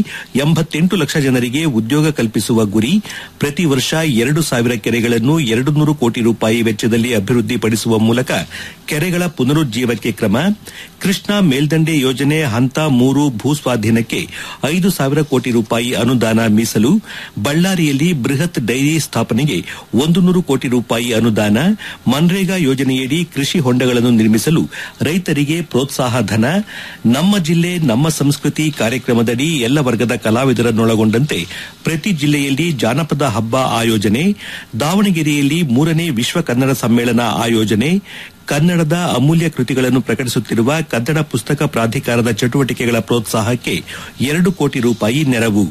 ಎಂಬತ್ತೆಂಟು ಲಕ್ಷ ಜನರಿಗೆ ಉದ್ಯೋಗ ಕಲ್ಪಿಸುವ ಗುರಿ ಪ್ರತಿ ವರ್ಷ ಎರಡು ಸಾವಿರ ಕೆರೆಗಳನ್ನು ಎರಡು ನೂರು ಕೋಟಿ ರೂಪಾಯಿ ವೆಚ್ಚದಲ್ಲಿ ಅಭಿವೃದ್ಧಿಪಡಿಸುವ ಮೂಲಕ ಕೆರೆಗಳ ಪುನರುಜ್ಜೀವಕ್ಕೆ ಕ್ರಮ ಕೃಷ್ಣಾ ಮೇಲ್ದಂಡೆ ಯೋಜನೆ ಹಂತ ಮೂರು ಭೂಸ್ವಾಧೀನಕ್ಕೆ ಐದು ಸಾವಿರ ಕೋಟಿ ರೂಪಾಯಿ ಅನುದಾನ ಮೀಸಲು ಬಳ್ಳಾರಿಯಲ್ಲಿ ಬೃಹತ್ ಡೈರಿ ಸ್ಥಾಪನೆಗೆ ಒಂದು ನೂರು ಕೋಟಿ ರೂಪಾಯಿ ಅನುದಾನ ಮನ್ರೇಗಾ ಯೋಜನೆಯಡಿ ಕೃಷಿ ಹೊಂಡಗಳನ್ನು ನಿರ್ಮಿಸಲು ರೈತರಿಗೆ ಪ್ರೋತ್ಸಾಹ ಧನ ನಮ್ಮ ಜಿಲ್ಲೆ ನಮ್ಮ ಸಂಸ್ಕೃತಿ ಕಾರ್ಯಕ್ರಮದಡಿ ಎಲ್ಲ ವರ್ಗದ ಕಲಾವಿದರನ್ನೊಳಗೊಂಡಂತೆ ಪ್ರತಿ ಜಿಲ್ಲೆಯಲ್ಲಿ ಜಾನಪದ ಹಬ್ಬ ಆಯೋಜನೆ ದಾವಣಗೆರೆಯಲ್ಲಿ ಮೂರನೇ ವಿಶ್ವ ಕನ್ನಡ ಸಮ್ಮೇಳನ ಆಯೋಜನೆ ಕನ್ನಡದ ಅಮೂಲ್ಯ ಕೃತಿಗಳನ್ನು ಪ್ರಕಟಿಸುತ್ತಿರುವ ಕನ್ನಡ ಪುಸ್ತಕ ಪ್ರಾಧಿಕಾರದ ಚಟುವಟಿಕೆಗಳ ಪ್ರೋತ್ಸಾಹಕ್ಕೆ ಎರಡು ಕೋಟಿ ರೂಪಾಯಿ ನೆರವು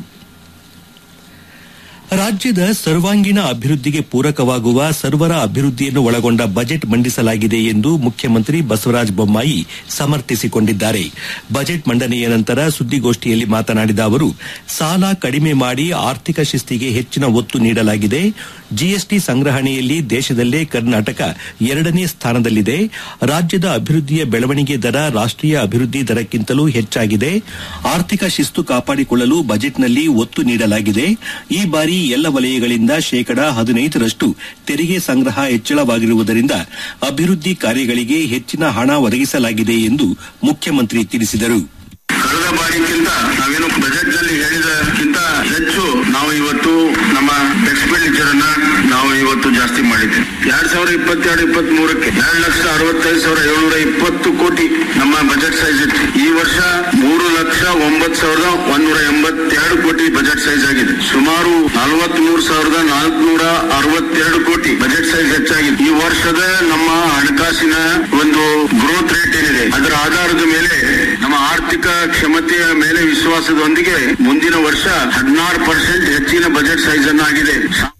ರಾಜ್ಯದ ಸರ್ವಾಂಗೀಣ ಅಭಿವೃದ್ಧಿಗೆ ಪೂರಕವಾಗುವ ಸರ್ವರ ಅಭಿವೃದ್ಧಿಯನ್ನು ಒಳಗೊಂಡ ಬಜೆಟ್ ಮಂಡಿಸಲಾಗಿದೆ ಎಂದು ಮುಖ್ಯಮಂತ್ರಿ ಬಸವರಾಜ ಬೊಮ್ಮಾಯಿ ಸಮರ್ಥಿಸಿಕೊಂಡಿದ್ದಾರೆ ಬಜೆಟ್ ಮಂಡನೆಯ ನಂತರ ಸುದ್ದಿಗೋಷ್ಠಿಯಲ್ಲಿ ಮಾತನಾಡಿದ ಅವರು ಸಾಲ ಕಡಿಮೆ ಮಾಡಿ ಆರ್ಥಿಕ ಶಿಸ್ತಿಗೆ ಹೆಚ್ಚಿನ ಒತ್ತು ನೀಡಲಾಗಿದೆ ಜಿಎಸ್ಟಿ ಸಂಗ್ರಹಣೆಯಲ್ಲಿ ದೇಶದಲ್ಲೇ ಕರ್ನಾಟಕ ಎರಡನೇ ಸ್ಥಾನದಲ್ಲಿದೆ ರಾಜ್ಯದ ಅಭಿವೃದ್ಧಿಯ ಬೆಳವಣಿಗೆ ದರ ರಾಷ್ಟೀಯ ಅಭಿವೃದ್ಧಿ ದರಕ್ಕಿಂತಲೂ ಹೆಚ್ಚಾಗಿದೆ ಆರ್ಥಿಕ ಶಿಸ್ತು ಕಾಪಾಡಿಕೊಳ್ಳಲು ಬಜೆಟ್ನಲ್ಲಿ ಒತ್ತು ನೀಡಲಾಗಿದೆ ಈ ಬಾರಿ ಎಲ್ಲ ವಲಯಗಳಿಂದ ಶೇಕಡ ಹದಿನೈದರಷ್ಟು ತೆರಿಗೆ ಸಂಗ್ರಹ ಹೆಚ್ಚಳವಾಗಿರುವುದರಿಂದ ಅಭಿವೃದ್ಧಿ ಕಾರ್ಯಗಳಿಗೆ ಹೆಚ್ಚಿನ ಹಣ ಒದಗಿಸಲಾಗಿದೆ ಎಂದು ಮುಖ್ಯಮಂತ್ರಿ ತಿಳಿಸಿದರು ಕಳೆದ ಬಾರಿಗಿಂತ ನಾವೇನು ಬಜೆಟ್ ನಲ್ಲಿ ಹೇಳಿದಕ್ಕಿಂತ ಹೆಚ್ಚು ನಾವು ಇವತ್ತು ನಮ್ಮ ಎಕ್ಸ್ಪೆಂಡಿಚರ್ ಅನ್ನ ನಾವು ಇವತ್ತು ಜಾಸ್ತಿ ಮಾಡಿದ್ದೇವೆ ಎರಡ್ ಸಾವಿರದ ಇಪ್ಪತ್ತೆರಡು ಇಪ್ಪತ್ತ್ ಮೂರಕ್ಕೆ ಎರಡು ಲಕ್ಷ ಅರವತ್ತೈದು ಸಾವಿರ ಏಳ್ನೂರ ಇಪ್ಪತ್ತು ಕೋಟಿ ನಮ್ಮ ಬಜೆಟ್ ಸೈಜ್ ಇತ್ತು ಈ ವರ್ಷ ಮೂರು ಲಕ್ಷ ಒಂಬತ್ತು ಸಾವಿರದ ಒಂದೂರ ಎಂಬತ್ತೆರಡು ಕೋಟಿ ಬಜೆಟ್ ಸೈಜ್ ಆಗಿದೆ ಸುಮಾರು ನಲವತ್ತ್ ಮೂರು ಸಾವಿರದ ನಾಲ್ಕುನೂರ ಅರವತ್ತೆರಡು ಕೋಟಿ ಬಜೆಟ್ ಸೈಜ್ ಹೆಚ್ಚಾಗಿದೆ ಈ ವರ್ಷದ ನಮ್ಮ ಹಣಕಾಸಿನ ಒಂದು ಗ್ರೋತ್ ರೇಟ್ ಏನಿದೆ ಅದರ ಆಧಾರದ ಮೇಲೆ ನಮ್ಮ ಆರ್ಥಿಕ ಕ್ಷಮತೆಯ ಮೇಲೆ ವಿಶ್ವಾಸದೊಂದಿಗೆ ಮುಂದಿನ ವರ್ಷ ಹದಿನಾರು ಪರ್ಸೆಂಟ್ ಹೆಚ್ಚಿನ ಬಜೆಟ್ ಸೈಜ್ ಅನ್ನಾಗಿದೆ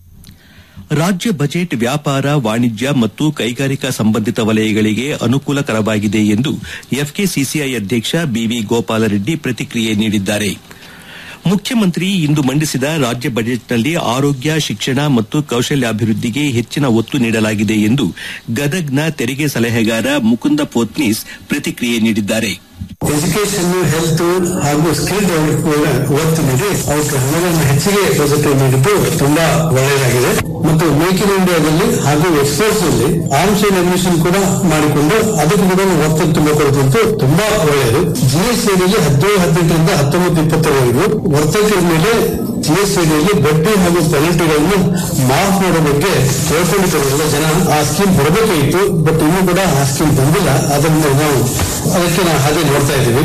ರಾಜ್ಯ ಬಜೆಟ್ ವ್ಯಾಪಾರ ವಾಣಿಜ್ಯ ಮತ್ತು ಕೈಗಾರಿಕಾ ಸಂಬಂಧಿತ ವಲಯಗಳಿಗೆ ಅನುಕೂಲಕರವಾಗಿದೆ ಎಂದು ಎಫ್ಕೆಸಿಸಿಐ ಅಧ್ಯಕ್ಷ ಬಿವಿ ಗೋಪಾಲರೆಡ್ಡಿ ಪ್ರತಿಕ್ರಿಯೆ ನೀಡಿದ್ದಾರೆ ಮುಖ್ಯಮಂತ್ರಿ ಇಂದು ಮಂಡಿಸಿದ ರಾಜ್ಯ ಬಜೆಟ್ನಲ್ಲಿ ಆರೋಗ್ಯ ಶಿಕ್ಷಣ ಮತ್ತು ಕೌಶಲ್ಯಾಭಿವೃದ್ಧಿಗೆ ಹೆಚ್ಚಿನ ಒತ್ತು ನೀಡಲಾಗಿದೆ ಎಂದು ಗದಗ್ನ ತೆರಿಗೆ ಸಲಹೆಗಾರ ಮುಕುಂದ ಪೋತ್ನೀಸ್ ಪ್ರತಿಕ್ರಿಯೆ ನೀಡಿದ್ದಾರೆ ಎಜುಕೇಶನ್ ಹೆಲ್ತ್ ಹಾಗೂ ಸ್ಕಿಲ್ ಡೆವಲಪ್ಮೆಂಟ್ ಒತ್ತು ನೀಡಿ ಅವಕ್ಕೆ ಹಣವನ್ನು ಹೆಚ್ಚಿಗೆ ಬಜೆಟ್ ನೀಡಿದ್ದು ತುಂಬಾ ಒಳ್ಳೆಯದಾಗಿದೆ ಮತ್ತು ಮೇಕ್ ಇನ್ ಇಂಡಿಯಾದಲ್ಲಿ ಹಾಗೂ ಎಕ್ಸ್ಪೋರ್ಟ್ಸ್ ನಲ್ಲಿ ಆರ್ಮ್ಸ್ ಅಂಡ್ ಅಡ್ಮಿಷನ್ ಕೂಡ ಮಾಡಿಕೊಂಡು ಅದಕ್ಕೆ ಕೂಡ ಒತ್ತು ತುಂಬಿಕೊಡುತ್ತಿದ್ದು ತುಂಬಾ ಒಳ್ಳೆಯದು ಜಿಎಸ್ಟಿಯಲ್ಲಿ ಹದಿನೇಳು ಹದಿನೆಂಟರಿಂದ ಹತ್ತೊಂಬತ್ತು ಇಪ್ಪತ್ತರವರೆಗೂ ವರ್ತಕರ ಮೇಲೆ ಜಿಎಸ್ಟಿಯಲ್ಲಿ ಬಡ್ಡಿ ಹಾಗೂ ಪೆನಲ್ಟಿಗಳನ್ನು ಮಾಫ್ ಮಾಡೋ ಬಗ್ಗೆ ಕೇಳ್ಕೊಂಡಿದ್ದವರೆಲ್ಲ ಜನ ಆ ಸ್ಕೀಮ್ ಬರಬೇಕಾಗಿತ್ತು ಬಟ್ ಇನ್ನೂ ಕೂಡ ಆ ಸ್ಕೀಮ್ ಬಂದಿಲ್ಲ ಅದರಿಂದ ನಾವು ಅದಕ್ಕೆ ನಾವು ಹಾಗೆ ನೋಡ್ತಾ ಇದ್ದೀವಿ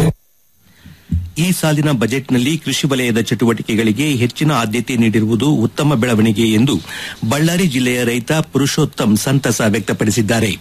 ಈ ಸಾಲಿನ ಬಜೆಟ್ನಲ್ಲಿ ಕೃಷಿ ವಲಯದ ಚಟುವಟಿಕೆಗಳಿಗೆ ಹೆಚ್ಚಿನ ಆದ್ಯತೆ ನೀಡಿರುವುದು ಉತ್ತಮ ಬೆಳವಣಿಗೆ ಎಂದು ಬಳ್ಳಾರಿ ಜಿಲ್ಲೆಯ ರೈತ ಪುರುಷೋತ್ತಮ್ ಸಂತಸ ವ್ಯಕ್ತಪಡಿಸಿದ್ದಾರೆ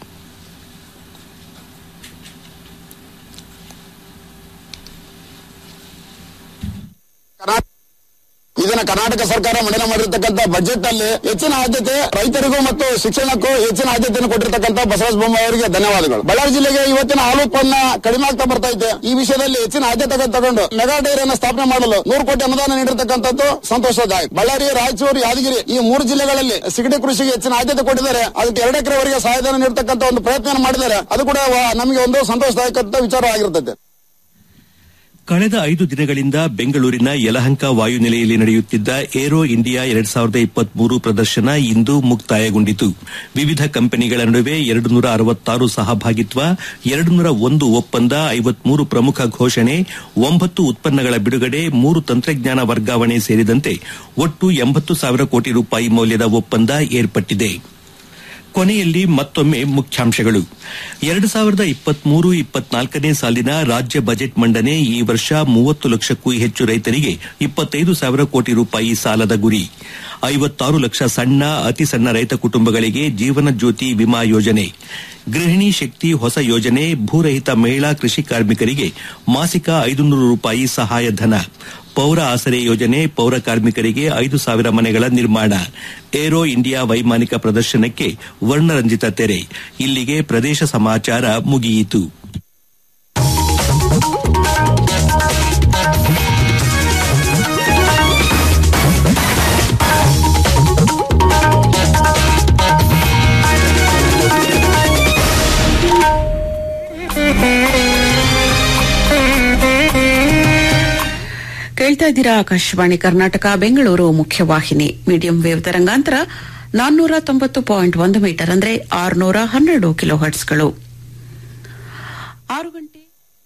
ಇದನ್ನ ಕರ್ನಾಟಕ ಸರ್ಕಾರ ಮಂಡನೆ ಮಾಡಿರ್ತಕ್ಕಂಥ ಬಜೆಟ್ ನಲ್ಲಿ ಹೆಚ್ಚಿನ ಆದ್ಯತೆ ರೈತರಿಗೂ ಮತ್ತು ಶಿಕ್ಷಣಕ್ಕೂ ಹೆಚ್ಚಿನ ಆದ್ಯತೆಯನ್ನು ಕೊಟ್ಟಿರ್ತಕ್ಕಂಥ ಬಸವರಾಜ ಬೊಮ್ಮಾಯಿ ಅವರಿಗೆ ಧನ್ಯವಾದಗಳು ಬಳ್ಳಾರಿ ಜಿಲ್ಲೆಗೆ ಇವತ್ತಿನ ಹಾಲು ಉತ್ಪನ್ನ ಕಡಿಮೆ ಆಗ್ತಾ ಬರ್ತಾ ಇದೆ ಈ ವಿಷಯದಲ್ಲಿ ಹೆಚ್ಚಿನ ಆದ್ಯತೆ ತಗೊಂಡು ಮೆಗಾ ಡೈರಿಯನ್ನು ಸ್ಥಾಪನೆ ಮಾಡಲು ನೂರು ಕೋಟಿ ಅನುದಾನ ನೀಡಿರ್ತಕ್ಕಂಥದ್ದು ಸಂತೋಷದಾಯಕ ಬಳ್ಳಾರಿ ರಾಯಚೂರು ಯಾದಗಿರಿ ಈ ಮೂರು ಜಿಲ್ಲೆಗಳಲ್ಲಿ ಸಿಗಡಿ ಕೃಷಿಗೆ ಹೆಚ್ಚಿನ ಆದ್ಯತೆ ಕೊಟ್ಟಿದ್ದಾರೆ ಅದಕ್ಕೆ ಎರಡು ಎಕರೆವರೆಗೆ ಸಹಾಯಧನ ನೀಡತಕ್ಕಂಥ ಒಂದು ಪ್ರಯತ್ನ ಮಾಡಿದ್ದಾರೆ ಅದು ಕೂಡ ವ- ನಮಗೆ ಒಂದು ಸಂತೋಷದಾಯಕ ವಿಚಾರವಾಗಿರುತ್ತದೆ ಕಳೆದ ಐದು ದಿನಗಳಿಂದ ಬೆಂಗಳೂರಿನ ಯಲಹಂಕ ವಾಯುನೆಲೆಯಲ್ಲಿ ನಡೆಯುತ್ತಿದ್ದ ಏರೋ ಇಂಡಿಯಾ ಎರಡ್ ಸಾವಿರದ ಇಪ್ಪತ್ಮೂರು ಪ್ರದರ್ಶನ ಇಂದು ಮುಕ್ತಾಯಗೊಂಡಿತು ವಿವಿಧ ಕಂಪನಿಗಳ ನಡುವೆ ಎರಡು ನೂರ ಅರವತ್ತಾರು ಸಹಭಾಗಿತ್ವ ಎರಡು ನೂರ ಒಂದು ಒಪ್ಪಂದ ಐವತ್ಮೂರು ಪ್ರಮುಖ ಘೋಷಣೆ ಒಂಬತ್ತು ಉತ್ಪನ್ನಗಳ ಬಿಡುಗಡೆ ಮೂರು ತಂತ್ರಜ್ಞಾನ ವರ್ಗಾವಣೆ ಸೇರಿದಂತೆ ಒಟ್ಟು ಎಂಬತ್ತು ಸಾವಿರ ಕೋಟಿ ರೂಪಾಯಿ ಮೌಲ್ಯದ ಒಪ್ಪಂದ ಏರ್ಪಟ್ಟಿದೆ ಕೊನೆಯಲ್ಲಿ ಮತ್ತೊಮ್ಮೆ ಮುಖ್ಯಾಂಶಗಳು ಎರಡು ಸಾವಿರದ ಇಪ್ಪತ್ಮೂರು ಇಪ್ಪತ್ನಾಲ್ಕನೇ ಸಾಲಿನ ರಾಜ್ಯ ಬಜೆಟ್ ಮಂಡನೆ ಈ ವರ್ಷ ಮೂವತ್ತು ಲಕ್ಷಕ್ಕೂ ಹೆಚ್ಚು ರೈತರಿಗೆ ಇಪ್ಪತ್ತೈದು ಸಾವಿರ ಕೋಟಿ ರೂಪಾಯಿ ಸಾಲದ ಗುರಿ ಐವತ್ತಾರು ಲಕ್ಷ ಸಣ್ಣ ಅತಿ ಸಣ್ಣ ರೈತ ಕುಟುಂಬಗಳಿಗೆ ಜೀವನ ಜ್ಯೋತಿ ವಿಮಾ ಯೋಜನೆ ಗೃಹಿಣಿ ಶಕ್ತಿ ಹೊಸ ಯೋಜನೆ ಭೂರಹಿತ ಮಹಿಳಾ ಕೃಷಿ ಕಾರ್ಮಿಕರಿಗೆ ಮಾಸಿಕ ಐದುನೂರು ರೂಪಾಯಿ ಸಹಾಯಧನ ಪೌರ ಆಸರೆ ಯೋಜನೆ ಪೌರ ಕಾರ್ಮಿಕರಿಗೆ ಐದು ಸಾವಿರ ಮನೆಗಳ ನಿರ್ಮಾಣ ಏರೋ ಇಂಡಿಯಾ ವೈಮಾನಿಕ ಪ್ರದರ್ಶನಕ್ಕೆ ವರ್ಣರಂಜಿತ ತೆರೆ ಇಲ್ಲಿಗೆ ಪ್ರದೇಶ ಸಮಾಚಾರ ಮುಗಿಯಿತು ಕೇಳ್ತಾ ಕೇಳ್ತಾ ಇದ್ದೀರಾ ಆಕಾಶವಾಣಿ ಕರ್ನಾಟಕ ಬೆಂಗಳೂರು ಮುಖ್ಯವಾಹಿನಿ ಮೀಡಿಯಂ ವೇವ್ ತರಂಗಾಂತರ ನಾನ್ನೂರ ತೊಂಬತ್ತು ಪಾಯಿಂಟ್ ಒಂದು ಮೀಟರ್ ಅಂದ್ರೆ ಆರುನೂರ ಹನ್ನೆರಡು ಕಿಲೋ ಹರ್ಟ್ಸ್ಗಳು ಆರು ಗಂಟೆ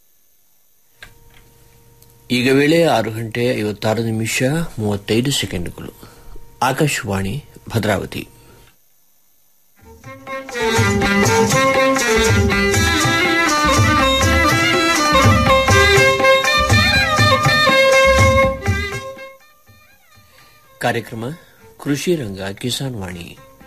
ಈಗ ವೇಳೆ ಆರು ಗಂಟೆ ಐವತ್ತಾರು ನಿಮಿಷ ಮೂವತ್ತೈದು ಸೆಕೆಂಡ್ಗಳು ಆಕಾಶವಾಣಿ ಭದ್ರಾವತಿ ಕಾರ್ಯಕ್ರಮ ಕೃಷಿ ರಂಗ ಕಿಸಾನ್ ವಾಣಿ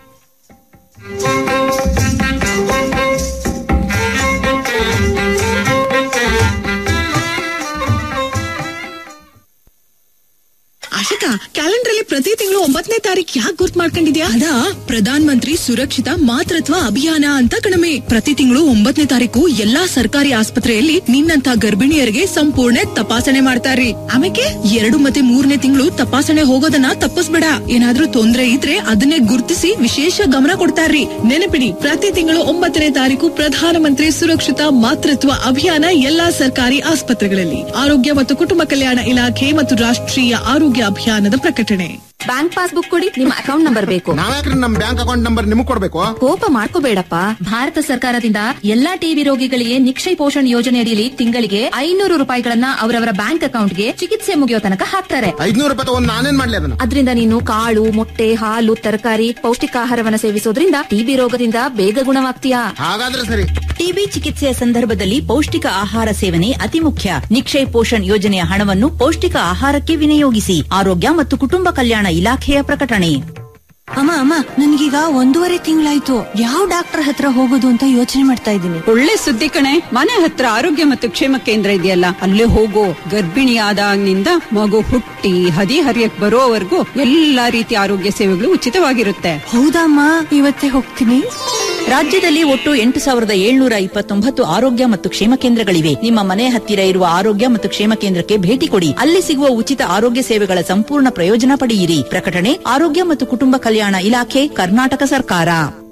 ಆಶಿಕಾ ಕ್ಯಾಲೆಂಡರ್ ಅಲ್ಲಿ ಪ್ರತಿ ತಿಂಗಳು ಒಂಬತ್ತನೇ ತಾರೀಕು ಯಾಕೆ ಗುರ್ತ್ ಮಾಡ್ಕೊಂಡಿದ್ಯಾ ಅದಾ ಪ್ರಧಾನ್ ಮಂತ್ರಿ ಸುರಕ್ಷಿತ ಮಾತೃತ್ವ ಅಭಿಯಾನ ಅಂತ ಕಣಮೆ ಪ್ರತಿ ತಿಂಗಳು ಒಂಬತ್ತನೇ ತಾರೀಕು ಎಲ್ಲಾ ಸರ್ಕಾರಿ ಆಸ್ಪತ್ರೆಯಲ್ಲಿ ನಿನ್ನಂತ ಗರ್ಭಿಣಿಯರಿಗೆ ಸಂಪೂರ್ಣ ತಪಾಸಣೆ ಮಾಡ್ತಾರ್ರಿ ಆಮೇಲೆ ಎರಡು ಮತ್ತೆ ಮೂರನೇ ತಿಂಗಳು ತಪಾಸಣೆ ಹೋಗೋದನ್ನ ತಪ್ಪಿಸ್ಬೇಡ ಏನಾದ್ರೂ ತೊಂದ್ರೆ ಇದ್ರೆ ಅದನ್ನೇ ಗುರುತಿಸಿ ವಿಶೇಷ ಗಮನ ಕೊಡ್ತಾರ್ರಿ ನೆನಪಿಡಿ ಪ್ರತಿ ತಿಂಗಳು ಒಂಬತ್ತನೇ ತಾರೀಕು ಪ್ರಧಾನಮಂತ್ರಿ ಸುರಕ್ಷಿತ ಮಾತೃತ್ವ ಅಭಿಯಾನ ಎಲ್ಲಾ ಸರ್ಕಾರಿ ಆಸ್ಪತ್ರೆಗಳಲ್ಲಿ ಆರೋಗ್ಯ ಮತ್ತು ಕುಟುಂಬ ಕಲ್ಯಾಣ ಇಲಾಖೆ ಮತ್ತು ರಾಷ್ಟ್ರೀಯ ಆರೋಗ್ಯ ಅಭಿಯಾನದ ಪ್ರಕಟಣೆ ಬ್ಯಾಂಕ್ ಪಾಸ್ಬುಕ್ ಕೊಡಿ ನಿಮ್ಮ ಅಕೌಂಟ್ ನಂಬರ್ ಬೇಕು ನಾವ್ಯಾಕ್ರಿ ನಮ್ ಬ್ಯಾಂಕ್ ಅಕೌಂಟ್ ನಂಬರ್ ನಿಮಗ್ ಕೊಡ್ಬೇಕು ಕೋಪ ಮಾಡ್ಕೋಬೇಡಪ್ಪ ಭಾರತ ಸರ್ಕಾರದಿಂದ ಎಲ್ಲಾ ಟಿಬಿ ರೋಗಿಗಳಿಗೆ ನಿಕ್ಷಯ ಪೋಷಣ್ ಯೋಜನೆ ಅಡಿಯಲ್ಲಿ ತಿಂಗಳಿಗೆ ಐನೂರು ರೂಪಾಯಿಗಳನ್ನ ಅವರವರ ಬ್ಯಾಂಕ್ ಅಕೌಂಟ್ಗೆ ಚಿಕಿತ್ಸೆ ಮುಗಿಯೋ ತನಕ ಹಾಕ್ತಾರೆ ಐದ್ನೂರು ರೂಪಾಯಿ ತಗೊಂಡ್ ನಾನೇನ್ ಮಾಡ್ಲಿ ಅದನ್ನ ಅದರಿಂದ ನೀನು ಕಾಳು ಮೊಟ್ಟೆ ಹಾಲು ತರಕಾರಿ ಪೌಷ್ಟಿಕಾಹಾರವನ್ನ ಸೇವಿಸೋದ್ರಿಂದ ಟಿಬಿ ರೋಗದಿಂದ ಬೇಗ ಗುಣವಾಗ್ತೀಯಾ ಹಾಗಾದ್ರೆ ಸರಿ ಟಿಬಿ ಚಿಕಿತ್ಸೆಯ ಸಂದರ್ಭದಲ್ಲಿ ಪೌಷ್ಟಿಕ ಆಹಾರ ಸೇವನೆ ಅತಿ ಮುಖ್ಯ ನಿಕ್ಷಯ್ ಪೋಷಣ್ ಯೋಜನೆಯ ಹಣವನ್ನು ಪೌಷ್ಟಿಕ ಆಹಾರಕ್ಕೆ ವಿನಿಯೋಗಿಸಿ ಆರೋಗ್ಯ ಮತ್ತು ಕುಟುಂಬ ಕಲ್ಯಾಣ ಇಲಾಖೆಯ ಪ್ರಕಟಣೆ ಅಮ್ಮ ಅಮ್ಮ ನನ್ಗೀಗ ಒಂದೂವರೆ ತಿಂಗಳಾಯ್ತು ಯಾವ ಡಾಕ್ಟರ್ ಹತ್ರ ಹೋಗೋದು ಅಂತ ಯೋಚನೆ ಮಾಡ್ತಾ ಇದ್ದೀನಿ ಒಳ್ಳೆ ಸುದ್ದಿ ಕಣೆ ಮನೆ ಹತ್ರ ಆರೋಗ್ಯ ಮತ್ತು ಕ್ಷೇಮ ಕೇಂದ್ರ ಇದೆಯಲ್ಲ ಅಲ್ಲೇ ಹೋಗೋ ಗರ್ಭಿಣಿಯಾದಾಗಿನಿಂದ ಮಗು ಹುಟ್ಟಿ ಹದಿ ಹರಿಯಕ್ ಬರೋವರೆಗೂ ಎಲ್ಲಾ ರೀತಿಯ ಆರೋಗ್ಯ ಸೇವೆಗಳು ಉಚಿತವಾಗಿರುತ್ತೆ ಹೌದಮ್ಮ ಇವತ್ತೇ ಹೋಗ್ತೀನಿ ರಾಜ್ಯದಲ್ಲಿ ಒಟ್ಟು ಎಂಟು ಸಾವಿರದ ಏಳ್ನೂರ ಇಪ್ಪತ್ತೊಂಬತ್ತು ಆರೋಗ್ಯ ಮತ್ತು ಕ್ಷೇಮ ಕೇಂದ್ರಗಳಿವೆ ನಿಮ್ಮ ಮನೆ ಹತ್ತಿರ ಇರುವ ಆರೋಗ್ಯ ಮತ್ತು ಕ್ಷೇಮ ಕೇಂದ್ರಕ್ಕೆ ಭೇಟಿ ಕೊಡಿ ಅಲ್ಲಿ ಸಿಗುವ ಉಚಿತ ಆರೋಗ್ಯ ಸೇವೆಗಳ ಸಂಪೂರ್ಣ ಪ್ರಯೋಜನ ಪಡೆಯಿರಿ ಪ್ರಕಟಣೆ ಆರೋಗ್ಯ ಮತ್ತು ಕುಟುಂಬ ಕಲ್ಯಾಣ ಇಲಾಖೆ ಕರ್ನಾಟಕ ಸರ್ಕಾರ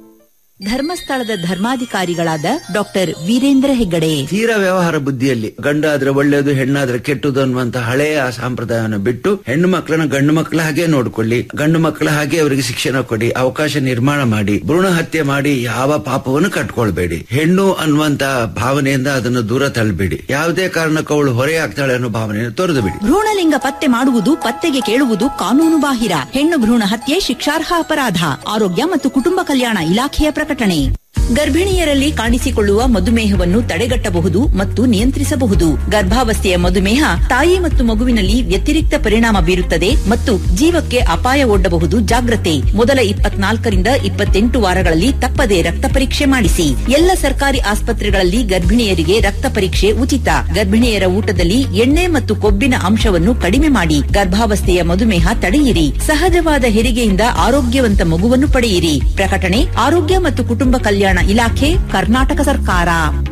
ಧರ್ಮಸ್ಥಳದ ಧರ್ಮಾಧಿಕಾರಿಗಳಾದ ಡಾಕ್ಟರ್ ವೀರೇಂದ್ರ ಹೆಗ್ಗಡೆ ತೀರ ವ್ಯವಹಾರ ಬುದ್ಧಿಯಲ್ಲಿ ಗಂಡಾದ್ರೆ ಒಳ್ಳೆಯದು ಹೆಣ್ಣಾದ್ರೆ ಕೆಟ್ಟದು ಅನ್ನುವಂತ ಹಳೆಯ ಸಂಪ್ರದಾಯವನ್ನು ಬಿಟ್ಟು ಹೆಣ್ಣು ಮಕ್ಕಳನ್ನ ಗಂಡು ಮಕ್ಕಳ ಹಾಗೆ ನೋಡ್ಕೊಳ್ಳಿ ಗಂಡು ಮಕ್ಕಳ ಹಾಗೆ ಅವರಿಗೆ ಶಿಕ್ಷಣ ಕೊಡಿ ಅವಕಾಶ ನಿರ್ಮಾಣ ಮಾಡಿ ಭ್ರೂಣ ಹತ್ಯೆ ಮಾಡಿ ಯಾವ ಪಾಪವನ್ನು ಕಟ್ಕೊಳ್ಬೇಡಿ ಹೆಣ್ಣು ಅನ್ನುವಂತ ಭಾವನೆಯಿಂದ ಅದನ್ನು ದೂರ ತಳ್ಳಬೇಡಿ ಯಾವುದೇ ಕಾರಣಕ್ಕೂ ಅವಳು ಹೊರೆಯಾಗ್ತಾಳೆ ಅನ್ನೋ ಭಾವನೆಯನ್ನು ತೊರೆದು ಬಿಡಿ ಭ್ರೂಣಲಿಂಗ ಪತ್ತೆ ಮಾಡುವುದು ಪತ್ತೆಗೆ ಕೇಳುವುದು ಕಾನೂನು ಬಾಹಿರ ಹೆಣ್ಣು ಭ್ರೂಣ ಹತ್ಯೆ ಶಿಕ್ಷಾರ್ಹ ಅಪರಾಧ ಆರೋಗ್ಯ ಮತ್ತು ಕುಟುಂಬ ಕಲ್ಯಾಣ ಇಲಾಖೆಯ ಪ್ರಕಟಣೆ ಗರ್ಭಿಣಿಯರಲ್ಲಿ ಕಾಣಿಸಿಕೊಳ್ಳುವ ಮಧುಮೇಹವನ್ನು ತಡೆಗಟ್ಟಬಹುದು ಮತ್ತು ನಿಯಂತ್ರಿಸಬಹುದು ಗರ್ಭಾವಸ್ಥೆಯ ಮಧುಮೇಹ ತಾಯಿ ಮತ್ತು ಮಗುವಿನಲ್ಲಿ ವ್ಯತಿರಿಕ್ತ ಪರಿಣಾಮ ಬೀರುತ್ತದೆ ಮತ್ತು ಜೀವಕ್ಕೆ ಅಪಾಯ ಒಡ್ಡಬಹುದು ಜಾಗ್ರತೆ ಮೊದಲ ಇಪ್ಪತ್ನಾಲ್ಕರಿಂದ ಇಪ್ಪತ್ತೆಂಟು ವಾರಗಳಲ್ಲಿ ತಪ್ಪದೆ ರಕ್ತ ಪರೀಕ್ಷೆ ಮಾಡಿಸಿ ಎಲ್ಲ ಸರ್ಕಾರಿ ಆಸ್ಪತ್ರೆಗಳಲ್ಲಿ ಗರ್ಭಿಣಿಯರಿಗೆ ರಕ್ತ ಪರೀಕ್ಷೆ ಉಚಿತ ಗರ್ಭಿಣಿಯರ ಊಟದಲ್ಲಿ ಎಣ್ಣೆ ಮತ್ತು ಕೊಬ್ಬಿನ ಅಂಶವನ್ನು ಕಡಿಮೆ ಮಾಡಿ ಗರ್ಭಾವಸ್ಥೆಯ ಮಧುಮೇಹ ತಡೆಯಿರಿ ಸಹಜವಾದ ಹೆರಿಗೆಯಿಂದ ಆರೋಗ್ಯವಂತ ಮಗುವನ್ನು ಪಡೆಯಿರಿ ಪ್ರಕಟಣೆ ಆರೋಗ್ಯ ಮತ್ತು ಕುಟುಂಬ ಕಲ್ಯಾಣ ಇಲಾಖೆ ಕರ್ನಾಟಕ ಸರ್ಕಾರ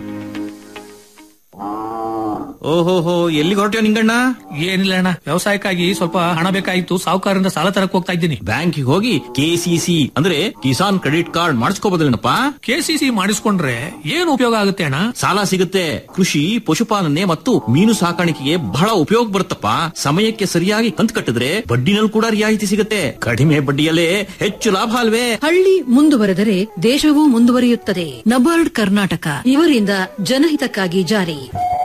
ಓಹೋಹೋ ಎಲ್ಲಿ ಹೊರಟ್ಯೋ ನಿಂಗಣ್ಣ ಏನಿಲ್ಲ ಅಣ್ಣ ವ್ಯವಸಾಯಕ್ಕಾಗಿ ಸ್ವಲ್ಪ ಹಣ ಬೇಕಾಗಿತ್ತು ಸಾಹುಕಾರರಿಂದ ಸಾಲ ತರಕ್ ಹೋಗ್ತಾ ಇದ್ದೀನಿ ಬ್ಯಾಂಕಿಗೆ ಹೋಗಿ ಕೆಸಿಸಿ ಅಂದ್ರೆ ಕಿಸಾನ್ ಕ್ರೆಡಿಟ್ ಕಾರ್ಡ್ ಮಾಡಿಸ್ಕೋಬೋದಲ್ಲೇನಪ್ಪ ಕೆಸಿಸಿ ಮಾಡಿಸ್ಕೊಂಡ್ರೆ ಏನು ಉಪಯೋಗ ಆಗುತ್ತೆ ಅಣ್ಣ ಸಾಲ ಸಿಗುತ್ತೆ ಕೃಷಿ ಪಶುಪಾಲನೆ ಮತ್ತು ಮೀನು ಸಾಕಾಣಿಕೆಗೆ ಬಹಳ ಉಪಯೋಗ ಬರುತ್ತಪ್ಪ ಸಮಯಕ್ಕೆ ಸರಿಯಾಗಿ ಕಂತು ಕಟ್ಟಿದ್ರೆ ಬಡ್ಡಿನಲ್ಲಿ ಕೂಡ ರಿಯಾಯಿತಿ ಸಿಗುತ್ತೆ ಕಡಿಮೆ ಬಡ್ಡಿಯಲ್ಲೇ ಹೆಚ್ಚು ಲಾಭ ಅಲ್ವೇ ಹಳ್ಳಿ ಮುಂದುವರೆದರೆ ದೇಶವೂ ಮುಂದುವರಿಯುತ್ತದೆ ನಬಾರ್ಡ್ ಕರ್ನಾಟಕ ಇವರಿಂದ ಜನಹಿತಕ್ಕಾಗಿ ಜಾರಿ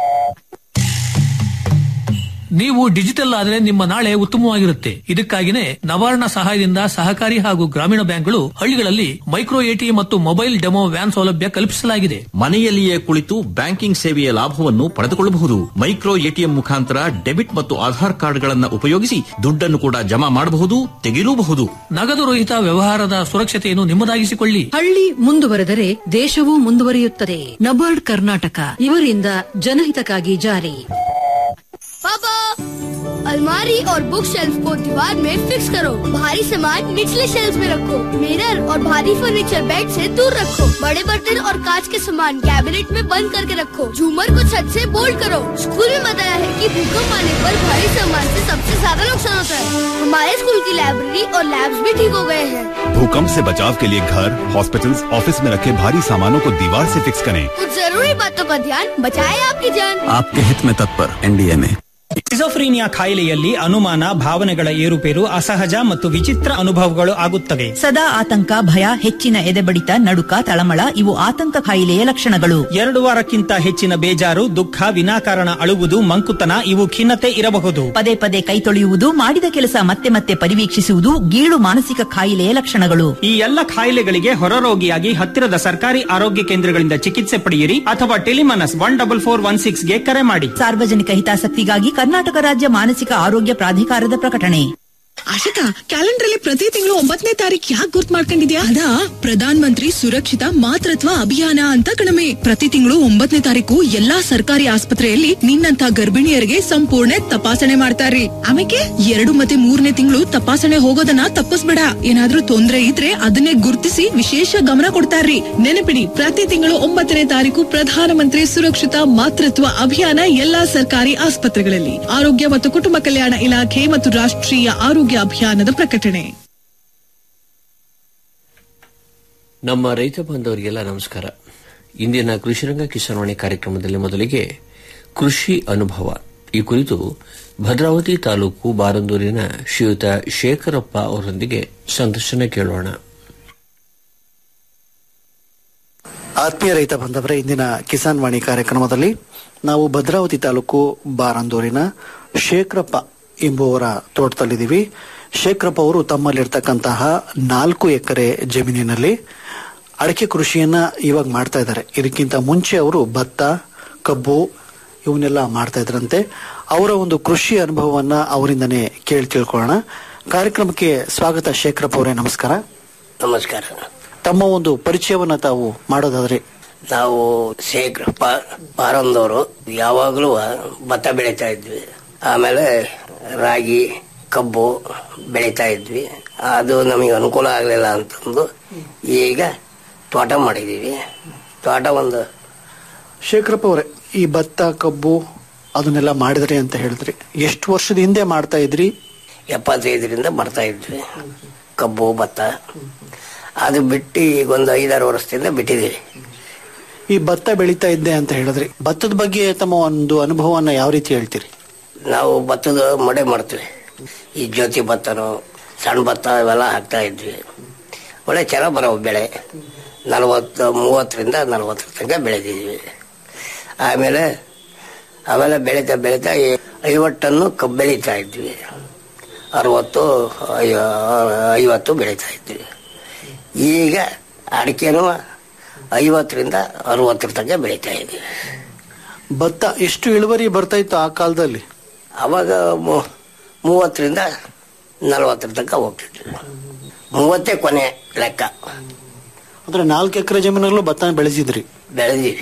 ನೀವು ಡಿಜಿಟಲ್ ಆದ್ರೆ ನಿಮ್ಮ ನಾಳೆ ಉತ್ತಮವಾಗಿರುತ್ತೆ ಇದಕ್ಕಾಗಿನೇ ನವಾರ್ಣ ಸಹಾಯದಿಂದ ಸಹಕಾರಿ ಹಾಗೂ ಗ್ರಾಮೀಣ ಬ್ಯಾಂಕ್ಗಳು ಹಳ್ಳಿಗಳಲ್ಲಿ ಮೈಕ್ರೋ ಎಟಿಎಂ ಮತ್ತು ಮೊಬೈಲ್ ಡೆಮೋ ವ್ಯಾನ್ ಸೌಲಭ್ಯ ಕಲ್ಪಿಸಲಾಗಿದೆ ಮನೆಯಲ್ಲಿಯೇ ಕುಳಿತು ಬ್ಯಾಂಕಿಂಗ್ ಸೇವೆಯ ಲಾಭವನ್ನು ಪಡೆದುಕೊಳ್ಳಬಹುದು ಮೈಕ್ರೋ ಎಟಿಎಂ ಮುಖಾಂತರ ಡೆಬಿಟ್ ಮತ್ತು ಆಧಾರ್ ಕಾರ್ಡ್ಗಳನ್ನು ಉಪಯೋಗಿಸಿ ದುಡ್ಡನ್ನು ಕೂಡ ಜಮಾ ಮಾಡಬಹುದು ತೆಗೆಯಲೂಬಹುದು ನಗದು ರಹಿತ ವ್ಯವಹಾರದ ಸುರಕ್ಷತೆಯನ್ನು ನಿಮ್ಮದಾಗಿಸಿಕೊಳ್ಳಿ ಹಳ್ಳಿ ಮುಂದುವರೆದರೆ ದೇಶವೂ ಮುಂದುವರಿಯುತ್ತದೆ ನಬಾರ್ಡ್ ಕರ್ನಾಟಕ ಇವರಿಂದ ಜನಹಿತಕ್ಕಾಗಿ ಜಾರಿ पापा अलमारी और बुक शेल्फ को दीवार में फिक्स करो भारी सामान निचले शेल्फ में रखो मिरर और भारी फर्नीचर बेड से दूर रखो बड़े बर्तन और कांच के सामान कैबिनेट में बंद करके रखो झूमर को छत से बोल्ड करो स्कूल में बताया है कि भूकंप आने पर भारी सामान से सबसे ज्यादा नुकसान होता है हमारे स्कूल की लाइब्रेरी और लैब्स भी ठीक हो गए हैं भूकंप से बचाव के लिए घर हॉस्पिटल्स, ऑफिस में रखे भारी सामानों को दीवार से फिक्स करें कुछ जरूरी बातों का ध्यान बचाए आपकी जान आपके हित में तत्पर एनडीए में ಸಿಜೋಫ್ರೀನಿಯಾ ಕಾಯಿಲೆಯಲ್ಲಿ ಅನುಮಾನ ಭಾವನೆಗಳ ಏರುಪೇರು ಅಸಹಜ ಮತ್ತು ವಿಚಿತ್ರ ಅನುಭವಗಳು ಆಗುತ್ತವೆ ಸದಾ ಆತಂಕ ಭಯ ಹೆಚ್ಚಿನ ಎದೆಬಡಿತ ನಡುಕ ತಳಮಳ ಇವು ಆತಂಕ ಕಾಯಿಲೆಯ ಲಕ್ಷಣಗಳು ಎರಡು ವಾರಕ್ಕಿಂತ ಹೆಚ್ಚಿನ ಬೇಜಾರು ದುಃಖ ವಿನಾಕಾರಣ ಅಳುವುದು ಮಂಕುತನ ಇವು ಖಿನ್ನತೆ ಇರಬಹುದು ಪದೇ ಪದೇ ಕೈ ತೊಳೆಯುವುದು ಮಾಡಿದ ಕೆಲಸ ಮತ್ತೆ ಮತ್ತೆ ಪರಿವೀಕ್ಷಿಸುವುದು ಗೀಳು ಮಾನಸಿಕ ಕಾಯಿಲೆಯ ಲಕ್ಷಣಗಳು ಈ ಎಲ್ಲ ಕಾಯಿಲೆಗಳಿಗೆ ಹೊರರೋಗಿಯಾಗಿ ಹತ್ತಿರದ ಸರ್ಕಾರಿ ಆರೋಗ್ಯ ಕೇಂದ್ರಗಳಿಂದ ಚಿಕಿತ್ಸೆ ಪಡೆಯಿರಿ ಅಥವಾ Telemanas one double four one ಸಿಕ್ಸ್ಗೆ ಕರೆ ಮಾಡಿ ಸಾರ್ವಜನಿಕ ಹಿತಾಸಕ್ತಿಗಾಗಿ ಕರ್ನಾಟಕ ರಾಜ್ಯ ಮಾನಸಿಕ ಆರೋಗ್ಯ ಪ್ರಾಧಿಕಾರದ ಪ್ರಕಟಣೆ ಆಶಿಕಾ ಕ್ಯಾಲೆಂಡರ್ ಅಲ್ಲಿ ಪ್ರತಿ ತಿಂಗಳು ಒಂಬತ್ತನೇ ತಾರೀಕು ಯಾಕೆ ಗುರ್ತ್ ಮಾಡ್ಕೊಂಡಿದ್ಯಾ ಅದಾ ಪ್ರಧಾನ್ ಮಂತ್ರಿ ಸುರಕ್ಷಿತ ಮಾತೃತ್ವ ಅಭಿಯಾನ ಅಂತ ಕಣಮೆ ಪ್ರತಿ ತಿಂಗಳು ಒಂಬತ್ತನೇ ತಾರೀಕು ಎಲ್ಲಾ ಸರ್ಕಾರಿ ಆಸ್ಪತ್ರೆಯಲ್ಲಿ ನಿನ್ನಂತ ಗರ್ಭಿಣಿಯರಿಗೆ ಸಂಪೂರ್ಣ ತಪಾಸಣೆ ಮಾಡ್ತಾರ್ರಿ ಆಮೇಲೆ ಎರಡು ಮತ್ತೆ ಮೂರನೇ ತಿಂಗಳು ತಪಾಸಣೆ ಹೋಗೋದನ್ನ ತಪ್ಪಿಸ್ಬೇಡ ಏನಾದ್ರೂ ತೊಂದ್ರೆ ಇದ್ರೆ ಅದನ್ನೇ ಗುರುತಿಸಿ ವಿಶೇಷ ಗಮನ ಕೊಡ್ತಾರ್ರಿ ನೆನಪಿಡಿ ಪ್ರತಿ ತಿಂಗಳು ಒಂಬತ್ತನೇ ತಾರೀಕು ಪ್ರಧಾನಮಂತ್ರಿ ಸುರಕ್ಷಿತ ಮಾತೃತ್ವ ಅಭಿಯಾನ ಎಲ್ಲಾ ಸರ್ಕಾರಿ ಆಸ್ಪತ್ರೆಗಳಲ್ಲಿ ಆರೋಗ್ಯ ಮತ್ತು ಕುಟುಂಬ ಕಲ್ಯಾಣ ಇಲಾಖೆ ಮತ್ತು ರಾಷ್ಟ್ರೀಯ ಆರೋಗ್ಯ ಅಭಿಯಾನದ ಪ್ರಕಟಣೆ ನಮ್ಮ ರೈತ ಬಾಂಧವರಿಗೆಲ್ಲ ನಮಸ್ಕಾರ ಇಂದಿನ ಕೃಷಿರಂಗ ಕಿಸಾನ್ವಾಣಿ ಕಾರ್ಯಕ್ರಮದಲ್ಲಿ ಮೊದಲಿಗೆ ಕೃಷಿ ಅನುಭವ ಈ ಕುರಿತು ಭದ್ರಾವತಿ ತಾಲೂಕು ಬಾರಂದೂರಿನ ಶ್ರೀಯುತ ಶೇಖರಪ್ಪ ಅವರೊಂದಿಗೆ ಸಂದರ್ಶನ ಕೇಳೋಣ ಆತ್ಮೀಯ ರೈತ ಬಾಂಧವರೇ ಇಂದಿನ ಕಿಸಾನ್ ವಾಣಿ ಕಾರ್ಯಕ್ರಮದಲ್ಲಿ ನಾವು ಭದ್ರಾವತಿ ತಾಲೂಕು ಬಾರಂದೂರಿನ ಶೇಖರಪ್ಪ ಎಂಬುವರ ತೋಟದಲ್ಲಿದ್ದೀವಿ ಶೇಖರಪ್ಪ ಅವರು ತಮ್ಮಲ್ಲಿರ್ತಕ್ಕಂತಹ ನಾಲ್ಕು ಎಕರೆ ಜಮೀನಿನಲ್ಲಿ ಅಡಕೆ ಕೃಷಿಯನ್ನ ಇವಾಗ ಮಾಡ್ತಾ ಇದ್ದಾರೆ ಇದಕ್ಕಿಂತ ಮುಂಚೆ ಅವರು ಭತ್ತ ಕಬ್ಬು ಇವನ್ನೆಲ್ಲ ಮಾಡ್ತಾ ಇದ್ರಂತೆ ಅವರ ಒಂದು ಕೃಷಿ ಅನುಭವವನ್ನ ಅವರಿಂದನೇ ಕೇಳಿ ತಿಳ್ಕೊಳ್ಳೋಣ ಕಾರ್ಯಕ್ರಮಕ್ಕೆ ಸ್ವಾಗತ ಶೇಖರಪ್ಪ ಅವರೇ ನಮಸ್ಕಾರ ನಮಸ್ಕಾರ ತಮ್ಮ ಒಂದು ಪರಿಚಯವನ್ನ ತಾವು ಮಾಡೋದಾದ್ರೆ ನಾವು ಶೇಖರಪ್ಪ ಪಾರೊಂದವರು ಯಾವಾಗಲೂ ಭತ್ತ ಬೆಳೀತಾ ಇದ್ವಿ ಆಮೇಲೆ ರಾಗಿ ಕಬ್ಬು ಬೆಳೀತಾ ಇದ್ವಿ ಅದು ನಮಗೆ ಅನುಕೂಲ ಆಗಲಿಲ್ಲ ಅಂತಂದು ಈಗ ತೋಟ ಮಾಡಿದ್ದೀವಿ ತೋಟ ಒಂದು ಶೇಖರಪ್ಪ ಅವರೇ ಈ ಭತ್ತ ಕಬ್ಬು ಅದನ್ನೆಲ್ಲ ಮಾಡಿದ್ರಿ ಅಂತ ಹೇಳಿದ್ರಿ ಎಷ್ಟು ವರ್ಷದ ಹಿಂದೆ ಮಾಡ್ತಾ ಇದ್ರಿ ಎಪ್ಪತ್ತೈದರಿಂದ ಬರ್ತಾ ಇದ್ವಿ ಕಬ್ಬು ಭತ್ತ ಅದು ಬಿಟ್ಟು ಈಗ ಒಂದು ಐದಾರು ವರ್ಷದಿಂದ ಬಿಟ್ಟಿದ್ದೀವಿ ಈ ಭತ್ತ ಬೆಳೀತಾ ಇದ್ದೆ ಅಂತ ಹೇಳಿದ್ರಿ ಭತ್ತದ ಬಗ್ಗೆ ತಮ್ಮ ಒಂದು ಅನುಭವವನ್ನ ಯಾವ ರೀತಿ ಹೇಳ್ತೀರಿ ನಾವು ಭತ್ತದ ಮಡೆ ಮಾಡ್ತೀವಿ ಈ ಜ್ಯೋತಿ ಭತ್ತನೋ ಸಣ್ಣ ಭತ್ತ ಇವೆಲ್ಲ ಹಾಕ್ತಾ ಇದ್ವಿ ಒಳ್ಳೆ ಚೆನ್ನಾಗಿ ಬರೋ ಬೆಳೆ ನಲವತ್ತು ಮೂವತ್ತರಿಂದ ನಲವತ್ತರ ತನಕ ಬೆಳೆದಿದ್ವಿ ಆಮೇಲೆ ಆಮೇಲೆ ಬೆಳೀತಾ ಬೆಳೀತಾ ಈ ಐವತ್ತು ಟನ್ನು ಕಬ್ಬು ಬೆಳೀತಾ ಇದ್ವಿ ಅರವತ್ತು ಐ- ಐವತ್ತು ಬೆಳೀತಾ ಇದ್ವಿ ಈಗ ಅಡಿಕೆನೂ ಐವತ್ತರಿಂದ ಅರವತ್ತರ ತನಕ ಬೆಳೀತಾ ಇದ್ವಿ ಭತ್ತ ಎಷ್ಟು ಇಳುವರಿ ಬರ್ತಾ ಇತ್ತು ಆ ಕಾಲದಲ್ಲಿ ಅವಾಗ ಮೂ- ಮೂವತ್ತರಿಂದ ನಲವತ್ತರ ತನಕ ಹೋಗ್ತಿದ್ವಿ ಮೂವತ್ತೇ ಕೊನೆ ಲೆಕ್ಕ ಅಂದ್ರೆ ನಾಲ್ಕು ಎಕರೆ ಜಮೀನಲ್ಲೂ ಭತ್ತ ಬೆಳೆಸಿದ್ರಿ ಬೆಳೆದಿವಿ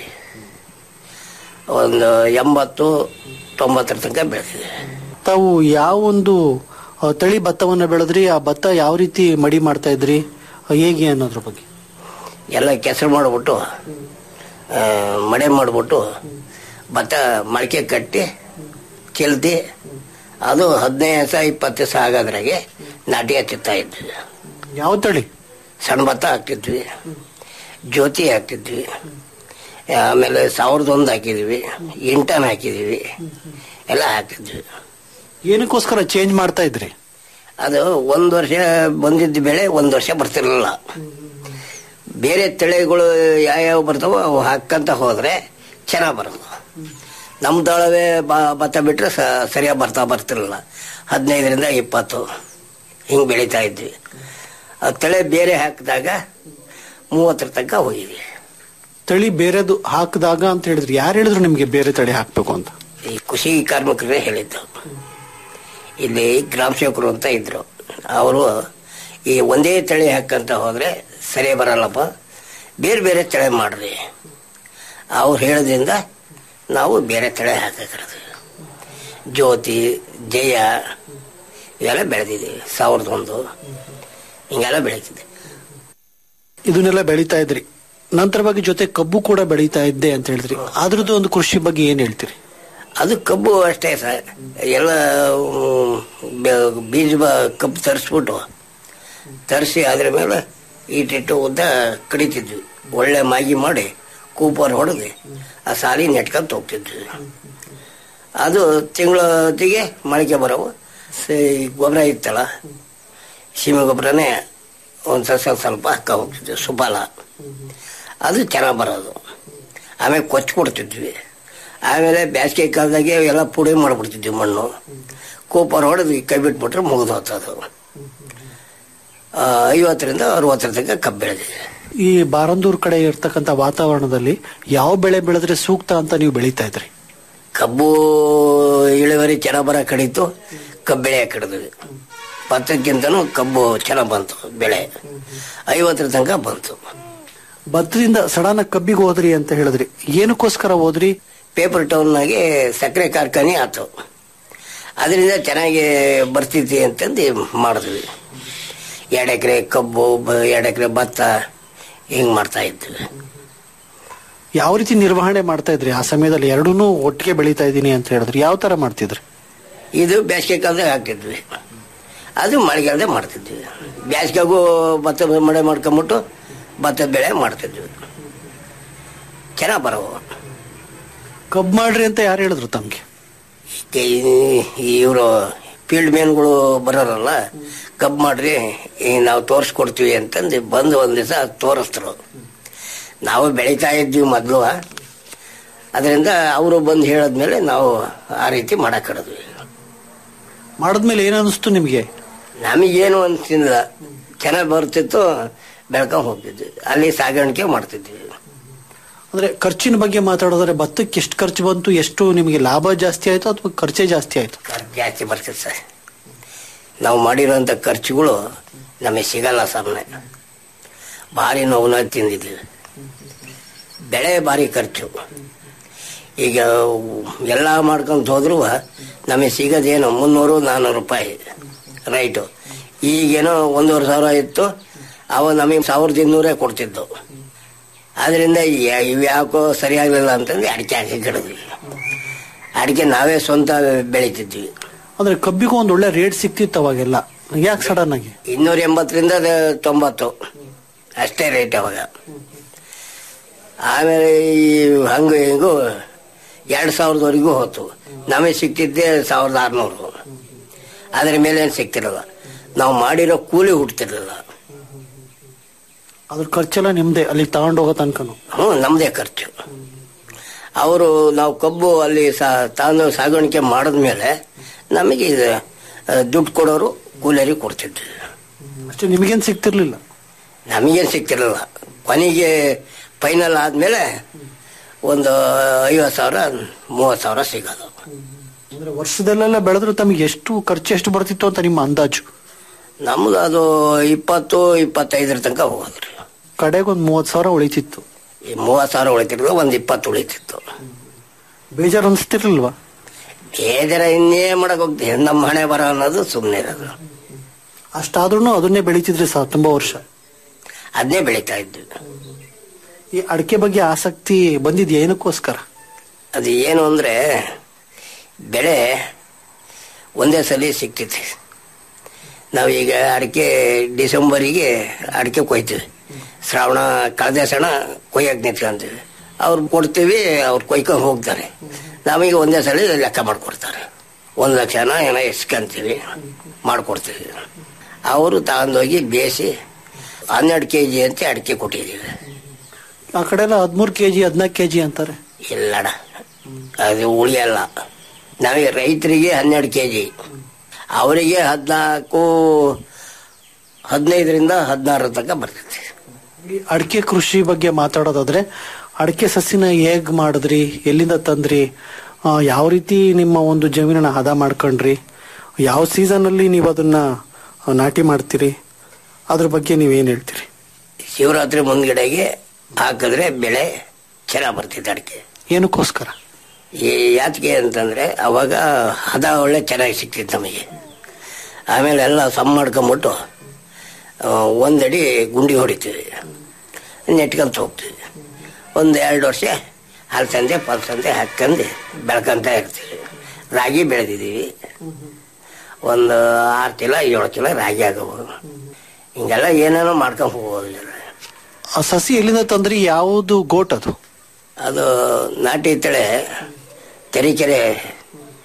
ಒಂದು ಎಂಬತ್ತು ತೊಂಬತ್ತರ ತನಕ ಬೆಳೆದಿದೆ ತಾವು ಯಾವ ಒಂದು ಆ, ತಳಿ ಭತ್ತವನ್ನ ಬೆಳೆದ್ರಿ ಆ ಭತ್ತ ಯಾವ ರೀತಿ ಮಡಿ ಮಾಡ್ತಾ ಇದ್ರಿ ಆ, ಹೇಗೆ ಅನ್ನೋದ್ರ ಬಗ್ಗೆ ಎಲ್ಲ ಕೆಸರು ಮಾಡಿಬಿಟ್ಟು ಆ, ಮಡೆ ಮಾಡಿಬಿಟ್ಟು ಭತ್ತ ಮೊಳಕೆ ಕಟ್ಟಿ ಚೆಲ್ತಿ ಅದು ಹದಿನೈದು ದಿವಸ ಇಪ್ಪತ್ತು ದಿವಸ ಆಗೋದ್ರಾಗೆ ನಾಟಿ ಹಚ್ಚುತ್ತಾ ಇದ್ವಿ ಯಾವ ತಳಿ ಸಣ್ಣ ಭತ್ತ ಹಾಕ್ತಿದ್ವಿ ಜ್ಯೋತಿ ಹಾಕ್ತಿದ್ವಿ ಆಮೇಲೆ ಸಾವಿರದ ಒಂದು ಹಾಕಿದ್ವಿ ಇಂಟನ್ ಹಾಕಿದ್ವಿ ಎಲ್ಲ ಹಾಕ್ತಿದ್ವಿ ಏನಕ್ಕೋಸ್ಕರ ಚೇಂಜ್ ಮಾಡ್ತಾ ಇದ್ರಿ ಅದು ಒಂದು ವರ್ಷ ಬಂದಿದ್ದ ಬೆಳೆ ಒಂದು ವರ್ಷ ಬರ್ತಿರ್ಲಿಲ್ಲ ಬೇರೆ ತಳಿಗಳು ಯಾವ್ಯಾವ ಬರ್ತಾವೋ ಅವು ಹಾಕಂತ ಹೋದ್ರೆ ಚೆನ್ನಾಗಿ ಬರೋದು ನಮ್ಮ ದಳವೇ ಬ- ಭತ್ತ ಬಿಟ್ರೆ ಸ ಸರಿಯಾಗಿ ಬರ್ತಾ ಬರ್ತಿರ್ಲಿಲ್ಲ ಹದಿನೈದರಿಂದ ಇಪ್ಪತ್ತು ಹಿಂಗೆ ಬೆಳೀತಾ ಇದ್ವಿ ಆ ತಳಿ ಬೇರೆ ಹಾಕಿದಾಗ ಮೂವತ್ತರ ತನಕ ಹೋಗಿದ್ವಿ ತಳಿ ಬೇರೆದು ಹಾಕಿದಾಗ ಅಂತ ಹೇಳಿದ್ರಿ ಯಾರು ಹೇಳಿದ್ರು ನಿಮ್ಗೆ ಬೇರೆ ತಳಿ ಹಾಕ್ಬೇಕು ಅಂತ ಈ ಕೃಷಿ ಕಾರ್ಮಿಕರೇ ಹೇಳಿದ್ದು ಇಲ್ಲಿ ಗ್ರಾಮ ಸೇವಕರು ಅಂತ ಇದ್ರು ಅವರು ಈ ಒಂದೇ ತಳಿ ಹಾಕಂತ ಹೋದ್ರೆ ಸರಿ ಬರಲ್ಲಪ್ಪ ಬೇರೆ ಬೇರೆ ತಳಿ ಮಾಡ್ರಿ ಅವ್ರು ಹೇಳೋದ್ರಿಂದ ನಾವು ಬೇರೆ ತಳಿ ಹಾಕಿರೋದು ಜ್ಯೋತಿ ಜಯ ಇವೆಲ್ಲ ಬೆಳೆದಿದ್ದೀವಿ ಸಾವಿರದ ಒಂದು ಹಿಂಗೆಲ್ಲ ಬೆಳೀತಿದ್ದೆ ಇದನ್ನೆಲ್ಲ ಬೆಳೀತಾ ಇದ್ರಿ ನಂತರವಾಗಿ ಜೊತೆ ಕಬ್ಬು ಕೂಡ ಬೆಳೀತಾ ಇದ್ದೆ ಅಂತ ಹೇಳಿದ್ರಿ ಅದ್ರದ್ದು ಒಂದು ಕೃಷಿ ಬಗ್ಗೆ ಏನ್ ಹೇಳ್ತೀರಿ ಅದು ಕಬ್ಬು ಅಷ್ಟೇ ಸರ್ ಎಲ್ಲ ಮ್, ಬೆ- ಬೀಜ ಬ- ಕಬ್ಬು ತರಿಸ್ಬಿಟ್ಟು ತರಿಸಿ ಅದ್ರ ಮೇಲೆ ಈಟಿಟ್ಟು ಉದ್ದ ಕಡಿತಿದ್ವಿ ಒಳ್ಳೆ ಮಾಗಿ ಮಾಡಿ ಕೂಪರ್ ಹೊಡೆದು ಆ ಸಾಲಿ ನೆಟ್ಕೊಂತ ಹೋಗ್ತಿದ್ವಿ ಅದು ತಿಂಗಳೊತ್ತಿಗೆ ಮೊಳಕೆ ಬರೋವು ಸ- ಈ ಗೊಬ್ಬರ ಇತ್ತಲ್ಲ ಸೀಮೆ ಗೊಬ್ಬರನೇ ಒಂದು ಸ್ವಲ್ಪ ಸ್ವಲ್ಪ ಹಾಕ ಹೋಗ್ತಿದ್ವಿ ಸುಬಾಲ ಅದು ಚೆನ್ನಾಗಿ ಬರೋದು ಆಮೇಲೆ ಕೊಚ್ಚಿ ಕೊಡ್ತಿದ್ವಿ ಆಮೇಲೆ ಬೇಸಿಗೆ ಕಾಲದಾಗೆ ಎಲ್ಲ ಪುಡಿ ಮಾಡಿಬಿಡ್ತಿದ್ವಿ ಮಣ್ಣು ಕೂಪರ್ ಹೊಡೆದು ಕೈ ಬಿಟ್ಬಿಟ್ರೆ ಮುಗಿದು ಹೋಗ್ತದು ಆ, ಐವತ್ತರಿಂದ ಅರವತ್ತರ ತನಕ ಕಬ್ಬು ಬೆಳೆದಿದೆ ಈ ಬಾರಂದೂರ್ ಕಡೆ ಇರ್ತಕ್ಕಂಥ ವಾತಾವರಣದಲ್ಲಿ ಯಾವ ಬೆಳೆ ಬೆಳೆದ್ರೆ ಸೂಕ್ತ ಅಂತ ನೀವು ಬೆಳೀತಾ ಇದ್ರಿ ಕಬ್ಬು ಇಳುವರಿ ಚೆನ್ನಾಗಿ ಬರ ಕಡಿತು ಕಬ್ಬು ಬೆಳೆ ಕಡಿದ್ವಿ ಭತ್ತಕ್ಕಿಂತನೂ ಕಬ್ಬು ಚೆನ್ನಾಗಿ ಬಂತು ಬೆಳೆ ಐವತ್ತರ ತನಕ ಬಂತು ಭತ್ತದಿಂದ ಸಡನ್ ಕಬ್ಬಿಗೆ ಹೋದ್ರಿ ಅಂತ ಹೇಳಿದ್ರಿ ಏನಕ್ಕೋಸ್ಕರ ಹೋದ್ರಿ ಪೇಪರ್ ಟೌನ್ನಾಗೆ ಸಕ್ಕರೆ ಕಾರ್ಖಾನೆ ಆತು ಅದರಿಂದ ಚೆನ್ನಾಗಿ ಬರ್ತಿತಿ ಅಂತಂದು ಮಾಡಿದ್ವಿ ಎರಡು ಎಕರೆ ಕಬ್ಬು ಬ- ಎರಡು ಎಕರೆ ಭತ್ತ ಹಿಂಗೆ ಮಾಡ್ತಾ ಇದ್ವಿ ಯಾವ ರೀತಿ ನಿರ್ವಹಣೆ ಮಾಡ್ತಾ ಇದ್ರಿ ಆ ಸಮಯದಲ್ಲಿ ಎರಡನ್ನೂ ಒಟ್ಟಿಗೆ ಬೆಳೀತಾ ಇದ್ದೀನಿ ಅಂತ ಹೇಳಿದ್ರಿ ಯಾವ ತರ ಮಾಡ್ತಿದ್ರಿ ಇದು ಬೇಸಿಗೆ ಕಾಲದಾಗ ಹಾಕ್ತಿದ್ವಿ ಅದು ಮಳೆಗಾಲದಾಗ ಮಾಡ್ತಿದ್ವಿ ಬೇಸಿಗೆಗೂ ಭತ್ತ ಮಳೆ ಮಾಡ್ಕೊಂಬಿಟ್ಟು ಭತ್ತದ ಬೆಳೆ ಮಾಡ್ತಿದ್ವಿ ಚೆನ್ನಾಗಿ ಬರೋವು ಕಬ್ ಮಾಡ್ರಿ ಅಂತ ಯಾರು ಹೇಳಿದ್ರು ತಮ್ಗೆ ಇವರು ಫೀಲ್ಡ್ ಮ್ಯಾನ್ಗಳು ಬರೋರಲ್ಲ ಕಬ್ ಮಾಡ್ರಿ ಈ ನಾವು ತೋರಿಸ್ಕೊಡ್ತೀವಿ ಅಂತಂದು ಬಂದು ಒಂದು ದಿವಸ ತೋರಿಸ್ತರು ನಾವು ಬೆಳೀತಾ ಇದ್ವಿ ಮೊದಲು ಅದರಿಂದ ಅವರು ಬಂದು ಹೇಳದ್ಮೇಲೆ ನಾವು ಆ ರೀತಿ ಮಾಡಕ್ ಹಿಡಿದ್ವಿ ಮಾಡಿದ್ಮೇಲೆ ಏನ್ ಅನಿಸ್ತು ನಿಮ್ಗೆ ನಮಗೇನು ಅನ್ಸಿಲ್ಲ ಚೆನ್ನಾಗಿ ಬರ್ತಿತ್ತು ಬೆಳ್ಕೊಂಡ್ ಹೋಗ್ತಿದ್ವಿ ಅಲ್ಲಿ ಸಾಗಾಣಿಕೆ ಮಾಡ್ತಿದ್ವಿ ಅಂದ್ರೆ ಖರ್ಚಿನ ಬಗ್ಗೆ ಮಾತಾಡೋದ್ರೆ ಭತ್ತಕ್ಕೆ ಎಷ್ಟು ಖರ್ಚು ಬಂತು ಎಷ್ಟು ನಿಮಗೆ ಲಾಭ ಜಾಸ್ತಿ ಆಯ್ತು ಅಥವಾ ಖರ್ಚೇ ಜಾಸ್ತಿ ಆಯ್ತು ಖರ್ಚು ಜಾಸ್ತಿ ಬರ್ತದೆ ಸರ್ ನಾವು ಮಾಡಿರೋಂಥ ಖರ್ಚುಗಳು ನಮಗೆ ಸಿಗಲ್ಲ ಸುಮ್ಮನೆ ಭಾರಿ ನೋವನ್ನ ತಿಂದಿದ್ದೀವಿ ಬೆಳೆ ಭಾರಿ ಖರ್ಚು ಈಗ ಎಲ್ಲ ಮಾಡ್ಕೊಂಡು ಹೋದ್ರು ನಮಗೆ ಸಿಗೋದೇನು ಮುನ್ನೂರು ನಾನ್ನೂರು ರೂಪಾಯಿ ರೈಟು ಈಗೇನೋ ಒಂದೂವರೆ ಸಾವಿರ ಇತ್ತು ಅವ ನಮಗೆ ಸಾವಿರದ ಇನ್ನೂರೇ ಕೊಡ್ತಿದ್ದು ಅದರಿಂದ ಇವ್ಯಾಕೋ ಸರಿಯಾಗಲಿಲ್ಲ ಅಂತಂದು ಅಡಿಕೆ ಹಾಕಿ ಗಿಡದ್ವಿ ಅಡಿಕೆ ನಾವೇ ಸ್ವಂತ ಬೆಳಿತಿದ್ವಿ ಅಂದ್ರೆ ಕಬ್ಬಿಗೂ ಒಂದ್ ಒಳ್ಳೆ ರೇಟ್ ಸಿಕ್ತಿತ್ತು ಅವಾಗೆಲ್ಲ ಯಾಕೆ ಸಡನ್ ಆಗಿ ಇನ್ನೂರ ಎಂಬತ್ತರಿಂದ ಅದು ತೊಂಬತ್ತು ಅಷ್ಟೇ ರೇಟ್ ಅವಾಗ ಆಮೇಲೆ ಈ ಹಂಗು ಹಿಂಗು ಎರಡು ಸಾವಿರದವರೆಗೂ ಹೋತು ನಮಗೆ ಸಿಕ್ತಿದ್ದೆ ಸಾವಿರದ ಆರುನೂರು ಅದ್ರ ಮೇಲೆ ಏನು ಸಿಗ್ತಿರಲ್ಲ ನಾವು ಮಾಡಿರೋ ಕೂಲಿ ಹುಡ್ತಿರಲಿಲ್ಲ ಅದ್ರ ಖರ್ಚೆಲ್ಲ ನಿಮ್ದೆ ಅಲ್ಲಿ ತಗೊಂಡು ಹೋಗೋ ತನಕನು ಹ್ಞೂ ನಮ್ಮದೇ ಖರ್ಚು ಅವರು ನಾವು ಕಬ್ಬು ಅಲ್ಲಿ ಸಾ ತಾನು ಸಾಗಾಣಿಕೆ ಮಾಡಿದ್ಮೇಲೆ ನಮಗೆ ಇದು ಆ, ದುಡ್ಡು ಕೊಡೋರು ಕೂಲಿಯರಿಗೆ ಕೊಡ್ತಿದ್ವಿ ಅಷ್ಟೇ ನಿಮಗೇನ್ ಸಿಗ್ತಿರ್ಲಿಲ್ಲ ನಮಗೇನು ಸಿಗ್ತಿರಲಿಲ್ಲ ಕೊನೆಗೆ ಫೈನಲ್ ಆದಮೇಲೆ ಒಂದು ಐವತ್ತು ಸಾವಿರ ಮೂವತ್ತು ಸಾವಿರ ಸಿಗೋದು ಅಂದ್ರೆ ವರ್ಷದಲ್ಲೆಲ್ಲ ಬೆಳೆದ್ರೆ ತಮಗೆ ಎಷ್ಟು ಖರ್ಚು ಎಷ್ಟು ಬರ್ತಿತ್ತು ಅಂತ ನಿಮ್ಮ ಅಂದಾಜು ನಮ್ದು ಅದು ಇಪ್ಪತ್ತು ಇಪ್ಪತ್ತೈದರ ತನಕ ಹೋಗೋದ್ರಿ ಕಡೆಗೆ ಒಂದ್ ಮೂವತ್ ಸಾವಿರ ಉಳಿತಿತ್ತು ಈ ಮೂವತ್ತು ಸಾವಿರ ಉಳಿತಿರ್ಲಿಲ್ಲ ಒಂದು ಇಪ್ಪತ್ತು ಉಳಿತಿತ್ತು ಬೇಜಾರು ಅನ್ಸ್ತಿರ್ಲಿಲ್ವಾ ಬೇಜಾರ ಇನ್ನೇ ಮಾಡಕ್ ಹೋಗ್ತೀವಿ ನಮ್ಮ ಹಣೆ ಬರ ಅನ್ನೋದು ಸುಮ್ಮನೆ ಇರೋದು ಅಷ್ಟಾದ್ರೂ ಅದನ್ನೇ ಬೆಳಿತಿದ್ರಿ ಸರ್ ತುಂಬಾ ವರ್ಷ ಅದನ್ನೇ ಬೆಳೀತಾ ಇದ್ವಿ ಈ ಅಡಿಕೆ ಬಗ್ಗೆ ಆಸಕ್ತಿ ಬಂದಿದ್ಯಾ ಏನಕ್ಕೋಸ್ಕರ ಅದು ಏನು ಅಂದ್ರೆ ಬೆಳೆ ಒಂದೇ ಸಲ ಸಿಕ್ತೈತಿ ನಾವೀಗ ಅಡಿಕೆ ಡಿಸೆಂಬರಿಗೆ ಅಡಿಕೆ ಕೊಯ್ತೀವಿ ಶ್ರಾವಣ ಕಳೆದ ಸಣ ಕೊಯ್ಯಕ್ಕೆ ನಿಂತ್ಕೊಂತೀವಿ ಅವ್ರು ಕೊಡ್ತೀವಿ ಅವ್ರು ಕೊಯ್ಕೊಂಡು ಹೋಗ್ತಾರೆ ನಮಗೆ ಒಂದೇ ಸಲ ಲೆಕ್ಕ ಮಾಡಿಕೊಡ್ತಾರೆ ಒಂದು ಲಕ್ಷನ ಏನೋ ಎಸ್ಕೊಂತೀವಿ ಮಾಡಿಕೊಡ್ತೀವಿ ಅವರು ತಗೊಂಡೋಗಿ ಬೇಯಿಸಿ ಹನ್ನೆರಡು ಕೆ ಜಿ ಅಂತ ಅಡಿಕೆ ಕೊಟ್ಟಿದ್ದೀವಿ ಆ ಕಡೆ ಎಲ್ಲ ಹದ್ಮೂರ್ ಕೆಜಿ ಹದ್ನಾಲ್ಕು ಕೆಜಿ ಅಂತಾರೆ ಇಲ್ಲಡ ಅದು ಉಳಿಯಲ್ಲ ನಮಗೆ ರೈತರಿಗೆ ಹನ್ನೆರಡು ಕೆ ಜಿ ಅವರಿಗೆ ಹದಿನಾಲ್ಕು ಹದಿನೈದರಿಂದ ಹದಿನಾರರ ತನಕ ಬರ್ತೈತಿ ಈ ಅಡಿಕೆ ಕೃಷಿ ಬಗ್ಗೆ ಮಾತಾಡೋದಾದ್ರೆ ಅಡಿಕೆ ಸಸಿನ ಹೇಗ್ ಮಾಡಿದ್ರಿ ಎಲ್ಲಿಂದ ತಂದ್ರಿ ಆ, ಯಾವ ರೀತಿ ನಿಮ್ಮ ಒಂದು ಜಮೀನನ್ನ ಹದ ಮಾಡ್ಕೊಂಡ್ರಿ ಯಾವ ಸೀಸನ್ ಅಲ್ಲಿ ನೀವು ಅದನ್ನ ಆ, ನಾಟಿ ಮಾಡ್ತೀರಿ ಅದ್ರ ಬಗ್ಗೆ ನೀವೇನ್ ಹೇಳ್ತೀರಿ ಶಿವರಾತ್ರಿ ಮುಂದ್ಗಡೆಗೆ ಹಾಕಿದ್ರೆ ಬೆಳೆ ಚೆನ್ನಾಗಿ ಬರ್ತೈತೆ ಅಡಿಕೆ ಏನಕ್ಕೋಸ್ಕರ ಈ ಯಾತಿಗೆ ಅಂತಂದ್ರೆ ಅವಾಗ ಹದ ಒಳ್ಳೆ ಚೆನ್ನಾಗಿ ಸಿಕ್ತಿತ್ತು ನಮಗೆ ಆಮೇಲೆ ಎಲ್ಲ ಸಮ್ ಮಾಡ್ಕೊಂಬಿಟ್ಟು ಆ, ಒಂದಡಿ ಗುಂಡಿ ಹೊಡಿತೀವಿ ನೆಟ್ಕೊಂತ ಹೋಗ್ತೀವಿ ಒಂದು ಎರಡು ವರ್ಷ ಹಲಸಂದೆ ಪಲ್ಸಂದೆ ಹಾಕ್ಕೊಂಡು ಬೆಳ್ಕೊಂತ ಇರ್ತೀವಿ ರಾಗಿ ಬೆಳೆದಿದ್ದೀವಿ ಒಂದು ಆರು ಚೀಲ ಏಳು ಚೀಲ ರಾಗಿ ಆಗವು ಹಿಂಗೆಲ್ಲ ಏನೇನೋ ಮಾಡ್ಕೊಂಡು ಹೋಗೋದು ಆ ಸಸಿ ಎಲ್ಲಿಂದ ತಂದ್ರಿ ಯಾವುದು ಗೋಟ್ ಅದು ಅದು ನಾಟಿ ತಳೆ ತರೀಕೆರೆ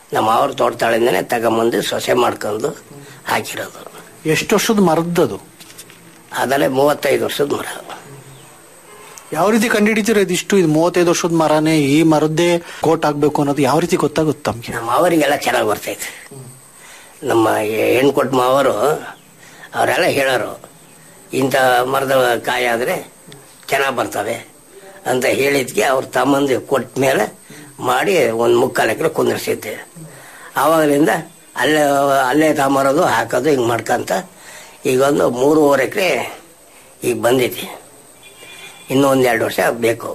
ನಮ್ಮ ಅವ್ರ ತೋಟತಾಳಿಂದನೇ ತಗೊಂಬಂದು ಸೊಸೆ ಮಾಡ್ಕೊಂಡು ಹಾಕಿರೋದು ಎಷ್ಟು ವರ್ಷದ ಮರದ್ದದು ಅದಲ್ಲೇ ಮೂವತ್ತೈದು ವರ್ಷದ ಮರ ಯಾವ ರೀತಿ ಕಂಡುಹಿಡಿತೀರ ಇದಿಷ್ಟು ಇದು ಮೂವತ್ತೈದು ವರ್ಷದ ಮರನೇ ಈ ಮರದ್ದೇ ಕೋಟ್ ಆಗ್ಬೇಕು ಅನ್ನೋದು ಯಾವ ರೀತಿ ಗೊತ್ತಾಗುತ್ತೆ ತಮ್ಗೆ ನಮ್ಮ ಮಾವರಿಗೆಲ್ಲ ಚೆನ್ನಾಗಿ ಬರ್ತೈತೆ ನಮ್ಮ ಹೆಣ್ಣು ಕೊಟ್ಟ ಮಾವರು ಅವರೆಲ್ಲ ಹೇಳೋರು ಇಂಥ ಮರದ ಕಾಯಿ ಆದರೆ ಚೆನ್ನಾಗಿ ಬರ್ತವೆ ಅಂತ ಹೇಳಿದ್ಕೆ ಅವ್ರ ತಮ್ಮಂದು ಕೊಟ್ಟ ಮೇಲೆ ಮಾಡಿ ಒಂದು ಮುಕ್ಕಾಲು ಎಕರೆ ಕುಂದಿರ್ಸಿದ್ದೆ ಆವಾಗಲಿಂದ ಅಲ್ಲೇ ಅಲ್ಲೇ ತಗೊಂಬರೋದು ಹಾಕೋದು ಹಿಂಗೆ ಮಾಡ್ಕೊಂತ ಈಗ ಒಂದು ಮೂರುವರೆ ಎಕರೆ ಈಗ ಬಂದೈತಿ ಇನ್ನೂ ಒಂದು ಎರಡು ವರ್ಷ ಬೇಕು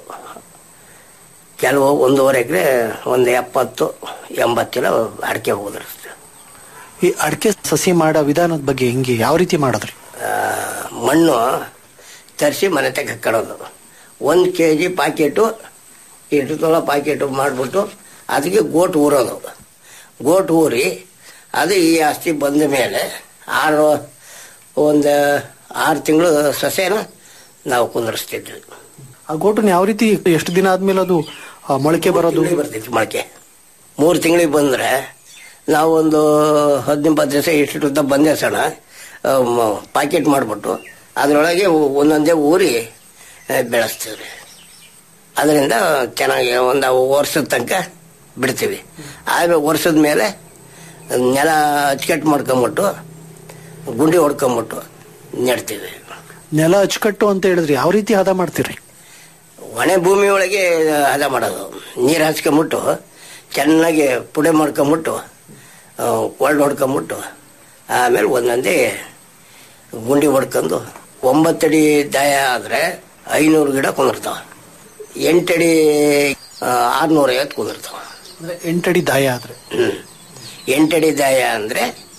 ಕೆಲವು ಒಂದೂವರೆ ಎಕರೆ ಒಂದು ಎಪ್ಪತ್ತು ಎಂಬತ್ತು ಕಿಲೋ ಅಡಿಕೆ ಹೋದ್ರೆ ಈ ಅಡಿಕೆ ಸಸಿ ಮಾಡೋ ವಿಧಾನದ ಬಗ್ಗೆ ಹೆಂಗೆ ಯಾವ ರೀತಿ ಮಾಡಿದ್ರಿ ಮಣ್ಣು ತರಿಸಿ ಮನೆ ತಗ ಹಾಕೊಳ್ಳೋದು ಒಂದು ಕೆ ಜಿ ಪಾಕೆಟು ಎಂಟು ತೊಳ ಪಾಕೆಟು ಮಾಡಿಬಿಟ್ಟು ಅದಕ್ಕೆ ಗೋಟು ಊರೋದು ಗೋಟು ಊರಿ ಅದು ಈ ಆಸ್ತಿ ಬಂದ ಮೇಲೆ ಆರು ಒಂದು ಆರು ತಿಂಗಳು ಸಸ್ಯನ ನಾವು ಕುಂದರ್ಸ್ತಿದ್ವಿ ಆ ಗೋಟನ್ ಯಾವ ರೀತಿ ಎಷ್ಟು ದಿನ ಆದ್ಮೇಲೆ ಅದು ಆ, ಮೊಳಕೆ ಬರೋದು ಬರ್ತೈತಿ ಮೊಳಕೆ ಮೂರು ತಿಂಗಳಿಗೆ ಬಂದ್ರೆ ನಾವು ಒಂದು ಹದಿನಿಪ್ಪತ್ತು ದಿವಸ ಇಷ್ಟು ಬಂದೆ ಸಣ ಪಾಕೆಟ್ ಮಾಡಿಬಿಟ್ಟು ಅದರೊಳಗೆ ಒಂದೊಂದೇ ಊರಿ ಆ, ಬೆಳೆಸ್ತೀವಿ ಅದರಿಂದ ಚೆನ್ನಾಗಿ ಒಂದು ವರ್ಷದ ತನಕ ಬಿಡ್ತೀವಿ ಆಮೇಲೆ ವರ್ಷದ ಮೇಲೆ ನೆಲ ಅಚ್ಚುಕಟ್ಟು ಮಾಡ್ಕೊಂಬಿಟ್ಟು ಗುಂಡಿ ಹೊಡ್ಕೊಂಬಿಟ್ಟು ನೆಡ್ತೀವಿ ನೆಲ ಅಚ್ಚುಕಟ್ಟು ಅಂತ ಹೇಳಿದ್ರಿ ಯಾವ ರೀತಿ ಹದ ಮಾಡ್ತೀರಿ ಒಣೆ ಭೂಮಿ ಒಳಗೆ ಹದ ಮಾಡೋದು ನೀರು ಹಚ್ಕೊಂಬಿಟ್ಟು ಚೆನ್ನಾಗಿ ಪುಡಿ ಮಾಡ್ಕೊಂಬಿಟ್ಟು ಕೊಳ್ಳು ಹೊಡ್ಕೊಂಬಿಟ್ಟು ಆಮೇಲೆ ಒಂದೊಂದೇ ಗುಂಡಿ ಹೊಡ್ಕೊಂಡು ಒಂಬತ್ತಡಿ ದಾಯ ಆದರೆ ಐನೂರು ಗಿಡ ಕುಂದಿರ್ತಾವ ಎಂಟಡಿ ಆರ್ನೂರ ಐವತ್ತು ಕುಂದಿರ್ತಾವ ಎಂಟಡಿ ದಾಯ ಆದ್ರೆ ಹ್ಮ್. ಎಂಟಡಿ ದಾಯ ಅಂದರೆ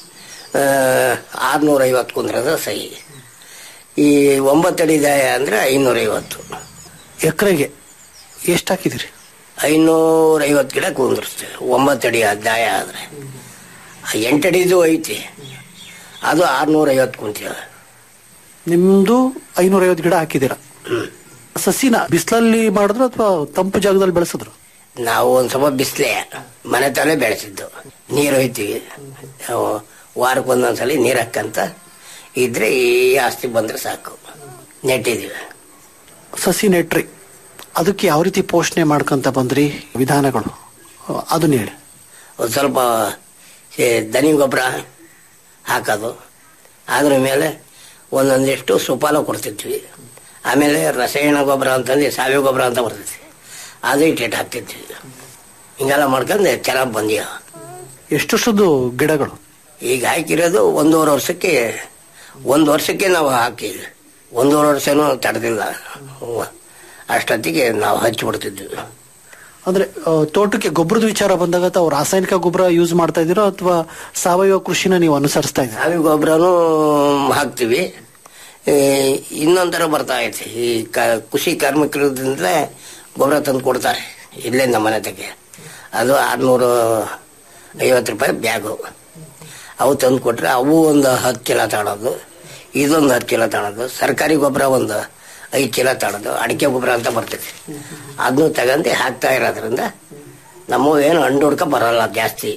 ಆರ್ನೂರ ಐವತ್ತು ಕುಂದ್ರದ ಸಹಿ ಈ ಒಂಬತ್ತಡಿ ದಾಯ ಅಂದರೆ ಐನೂರೈವತ್ತು ಎಕರೆಗೆ ಎಷ್ಟು ಹಾಕಿದಿರಿ ಐನೂರ ಐವತ್ತು ಗಿಡ ಕುಂದಿರ್ತೇವೆ ಒಂಬತ್ತಡಿ ದಾಯ ಆದರೆ ಎಂಟಡಿದು ಐತಿ ಅದು ಆರ್ನೂರ ಐವತ್ತು ಕುಂತೀವಿ ನಿಮ್ದು ಐನೂರೈವತ್ತು ಗಿಡ ಹಾಕಿದ್ದೀರಾ ಸಸಿನ ಬಿಸಿಲಲ್ಲಿ ಮಾಡಿದ್ರು ಅಥವಾ ತಂಪು ಜಾಗದಲ್ಲಿ ಬೆಳೆಸಿದ್ರು ನಾವು ಒಂದು ಸ್ವಲ್ಪ ಬಿಸಿಲೇ ಮನೆ ತಾನೇ ಬೆಳೆಸಿದ್ದು ನೀರು ಹೋಯ್ತೀವಿ ನಾವು ವಾರಕ್ಕೆ ಒಂದೊಂದ್ಸಲಿ ನೀರು ಹಾಕಂತ ಇದ್ರೆ ಈ ಆಸ್ತಿ ಬಂದ್ರೆ ಸಾಕು ನೆಟ್ಟಿದ್ದೀವಿ ಸಸಿ ನೆಟ್ರಿ ಅದಕ್ಕೆ ಯಾವ ರೀತಿ ಪೋಷಣೆ ಮಾಡ್ಕೊಂತ ಬಂದ್ರಿ ವಿಧಾನಗಳು ಅಹ್, ಅದನ್ನ ಹೇಳಿ ಒಂದು ಸ್ವಲ್ಪ ಏ, ದನಿ ಗೊಬ್ಬರ ಹಾಕೋದು ಅದ್ರ ಮೇಲೆ ಒಂದೊಂದಿಷ್ಟು ಸುಪಾಲ ಕೊಡ್ತಿದ್ವಿ ಆಮೇಲೆ ರಸಾಯನ ಗೊಬ್ಬರ ಅಂತಂದು ಸಾವಯವ ಗೊಬ್ಬರ ಅಂತ ಬರ್ತೈತಿ ಅದು ಇಟ್ಟಿಟ್ಟು ಹಾಕ್ತಿದ್ವಿ ಹಿಂಗೆಲ್ಲ ಮಾಡ್ಕೊಂಡು ಚೆನ್ನಾಗಿ ಬಂದಿಯ ಎಷ್ಟು ವರ್ಷದ್ದು ಗಿಡಗಳು ಈಗ ಹಾಕಿರೋದು ಒಂದೂವರೆ ವರ್ಷಕ್ಕೆ ಒಂದು ವರ್ಷಕ್ಕೆ ನಾವು ಹಾಕಿದ್ವಿ ಒಂದೂವರೆ ವರ್ಷನೂ ತಡೆದಿಲ್ಲ ಹ್ಮ್. ಅಷ್ಟೊತ್ತಿಗೆ ನಾವು ಹಚ್ಚಿಬಿಡ್ತಿದ್ವಿ ಅಂದ್ರೆ ಅಹ್, ತೋಟಕ್ಕೆ ಗೊಬ್ಬರದ ವಿಚಾರ ಬಂದಾಗ ತಾವು ರಾಸಾಯನಿಕ ಗೊಬ್ಬರ ಯೂಸ್ ಮಾಡ್ತಾ ಇದ್ದೀರಾ ಅಥವಾ ಸಾವಯವ ಕೃಷಿನ ನೀವು ಅನುಸರಿಸ್ತಾ ಇದ್ದೀರಾ ಸಾವಯವ ಗೊಬ್ಬರನೂ ಹಾಕ್ತಿವಿ ಈ ಇನ್ನೊಂಥರ ಬರ್ತಾ ಐತೆ ಈ ಕ ಕೃಷಿ ಕಾರ್ಮಿಕರಿಂದ ಗೊಬ್ಬರ ತಂದು ಕೊಡ್ತಾರೆ ಇಲ್ಲೇ ನಮ್ಮ ಮನೆ ತಗೆ ಅದು ಆರ್ನೂರು ಐವತ್ತು ರೂಪಾಯಿ ಬ್ಯಾಗು ಅವು ತಂದು ಕೊಟ್ರೆ ಅವು ಒಂದು ಹತ್ತು ಚೀಲ ತಗೊಳೋದು ಇದೊಂದು ಹತ್ತು ಚೀಲ ತಗೊಳೋದು ಸರ್ಕಾರಿ ಗೊಬ್ಬರ ಒಂದು ಐದು ಚೀಲ ತಗೊಳೋದು ಅಡಿಕೆ ಗೊಬ್ಬರ ಅಂತ ಬರ್ತೈತಿ ಅದನ್ನು ತಗೊಂಡು ಹಾಕ್ತಾ ಇರೋದ್ರಿಂದ ನಮ್ಮ ಏನು ಹಣ್ಣು ಹುಡ್ಕ ಬರಲ್ಲ ಜಾಸ್ತಿ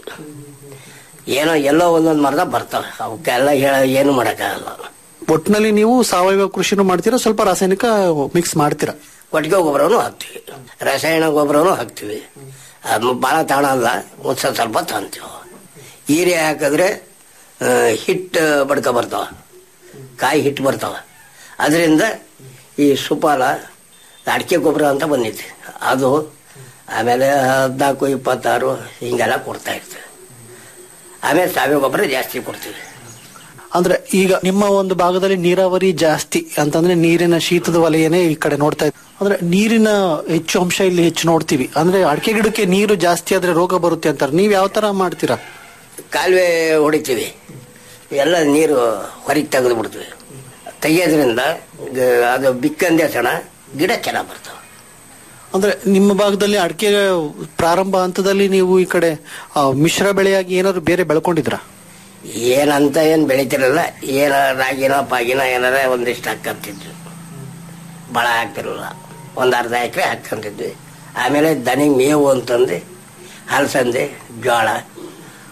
ಏನೋ ಎಲ್ಲೋ ಒಂದೊಂದು ಮರದ ಬರ್ತವೆ ಅವಕ್ಕೆಲ್ಲ ಹೇಳ ಏನು ಮಾಡೋಕ್ಕಾಗಲ್ಲ ಒಟ್ಟಿನಲ್ಲಿ ನೀವು ಸಾವಯವ ಕೃಷಿನೂ ಮಾಡ್ತೀರಾ ಸ್ವಲ್ಪ ರಾಸಾಯನಿಕ ಮಿಕ್ಸ್ ಮಾಡ್ತೀರಾ ಕೊಟ್ಟಿಗೆ ಗೊಬ್ಬರನು ಹಾಕ್ತಿವಿ ರಾಸಾಯನ ಗೊಬ್ಬರನು ಹಾಕ್ತಿವಿ ಅದು ಭಾಳ ತಗೊಳಲ್ಲ ಒಂದು ಸ್ವಲ್ಪ ಸ್ವಲ್ಪ ತಗೊಂತೀವಿ ಹೀರೆ ಹಾಕಿದ್ರೆ ಆ, ಹಿಟ್ಟು ಬಡ್ಕ ಬರ್ತಾವ ಕಾಯಿ ಹಿಟ್ಟು ಬರ್ತಾವ ಅದರಿಂದ ಈ ಸುಪಾಲ ಅಡಿಕೆ ಗೊಬ್ಬರ ಅಂತ ಬಂದಿದೆ ಅದು ಆಮೇಲೆ ಹದಿನಾಲ್ಕು ಇಪ್ಪತ್ತಾರು ಹಿಂಗೆಲ್ಲ ಕೊಡ್ತಾ ಇರ್ತೀವಿ ಆಮೇಲೆ ಸಾವಯವ ಗೊಬ್ಬರ ಜಾಸ್ತಿ ಕೊಡ್ತೀವಿ ಅಂದ್ರೆ ಈಗ ನಿಮ್ಮ ಒಂದು ಭಾಗದಲ್ಲಿ ನೀರಾವರಿ ಜಾಸ್ತಿ ಅಂತಂದ್ರೆ ನೀರಿನ ಶೀತದ ವಲಯನೇ ಈ ಕಡೆ ನೋಡ್ತಾ ಇದ್ದೀವಿ ಅಂದ್ರೆ ನೀರಿನ ಹೆಚ್ಚು ಅಂಶ ಇಲ್ಲಿ ಹೆಚ್ಚು ನೋಡ್ತೀವಿ ಅಂದ್ರೆ ಅಡಿಕೆ ಗಿಡಕ್ಕೆ ನೀರು ಜಾಸ್ತಿ ಆದ್ರೆ ರೋಗ ಬರುತ್ತೆ ಅಂತಾರೆ ನೀವ್ ಯಾವ ತರ ಮಾಡ್ತೀರಾ ಕಾಲುವೆ ಹೊಡಿತೀವಿ ಎಲ್ಲ ನೀರು ಹೊರಗೆ ತೆಗೆದು ಬಿಡ್ತೀವಿ ತೆಗಿಯೋದ್ರಿಂದ ಗ- ಅದು ಬಿಕ್ಕಂದೆ ಸಣ ಗಿಡ ಚೆನ್ನಾಗಿ ಬರ್ತಾವೆ ಅಂದ್ರೆ ನಿಮ್ಮ ಭಾಗದಲ್ಲಿ ಅಡಿಕೆ ಪ್ರಾರಂಭ ಹಂತದಲ್ಲಿ ನೀವು ಈ ಕಡೆ ಆ, ಮಿಶ್ರ ಬೆಳೆಯಾಗಿ ಏನಾದ್ರು ಬೇರೆ ಬೆಳ್ಕೊಂಡಿದ್ರ ಏನಂತ ಏನು ಬೆಳಿತಿರಲ್ಲ ಏನ ರಾಗಿನ ಪಾಗಿನ ಏನಾರ ಒಂದಿಷ್ಟು ಹಾಕಂತಿದ್ವಿ ಭಾಳ ಹಾಕ್ತಿರಲ್ಲ ಒಂದು ಅರ್ಧ ಎಕರೆ ಹಾಕ್ಕೊಂತಿದ್ವಿ ಆಮೇಲೆ ದನಿಗೆ ಮೇವು ಅಂತಂದು ಹಲಸಂದೆ ಜೋಳ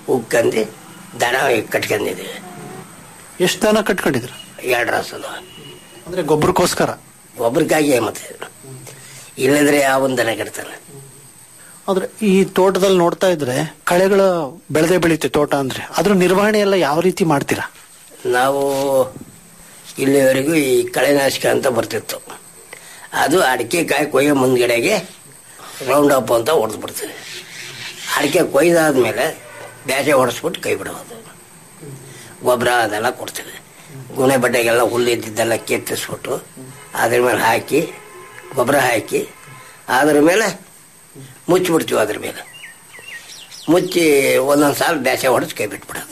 ಉಕ್ಕಂದು ದನ ಕಟ್ಕೊಂಡಿದ್ದೀವಿ ಎಷ್ಟು ದನ ಕಟ್ಕೊಂಡಿದ್ರ ಎರಡು ರಾಸದು ಅಂದ್ರೆ ಗೊಬ್ಬರಕ್ಕೋಸ್ಕರ ಗೊಬ್ಬರಕ್ಕಾಗಿ ಮತ್ತೆ ಇಲ್ಲದ್ರೆ ಯಾವ ದನ ಕಟ್ತಾನೆ ಆದ್ರೆ ಈ ತೋಟದಲ್ಲಿ ನೋಡ್ತಾ ಇದ್ರೆ ಕಳೆಗಳ ಬೆಳೆದೇ ಬೆಳೀತೆ ತೋಟ ಅಂದ್ರೆ ಅದ್ರ ನಿರ್ವಹಣೆ ಎಲ್ಲ ಯಾವ ರೀತಿ ಮಾಡ್ತೀರಾ ನಾವು ಇಲ್ಲಿವರೆಗೂ ಈ ಕಳೆನಾಶಕ ಅಂತ ಬರ್ತಿತ್ತು ಅದು ಅಡಿಕೆ ಕಾಯಿ ಕೊಯ್ಯೋ ಮುಂದ್ಗಡೆಗೆ ರೌಂಡ್ ಅಪ್ ಅಂತ ಹೊಡೆದು ಬಿಡ್ತೀವಿ ಅಡಿಕೆ ಕೊಯ್ದಾದ್ಮೇಲೆ ಬ್ಯಾಸೆ ಹೊಡೆಸ್ಬಿಟ್ಟು ಕೈ ಬಿಡೋದು ಗೊಬ್ಬರ ಅದೆಲ್ಲ ಕೊಡ್ತೀವಿ ಗುಣೆ ಬಡ್ಡೆಗೆಲ್ಲ ಹುಲ್ಲು ಇದ್ದಿದ್ದೆಲ್ಲ ಕೆತ್ತಿಸ್ಬಿಟ್ಟು ಅದ್ರ ಮೇಲೆ ಹಾಕಿ ಗೊಬ್ಬರ ಹಾಕಿ ಅದ್ರ ಮೇಲೆ ಮುಚ್ಚಿಬಿಡ್ತೀವಿ ಅದ್ರ ಮೇಲೆ ಮುಚ್ಚಿ ಒಂದೊಂದು ಸಾಲ ಬ್ಯಾಸೆ ಹೊಡೆದು ಕೈ ಬಿಟ್ಬಿಡೋದು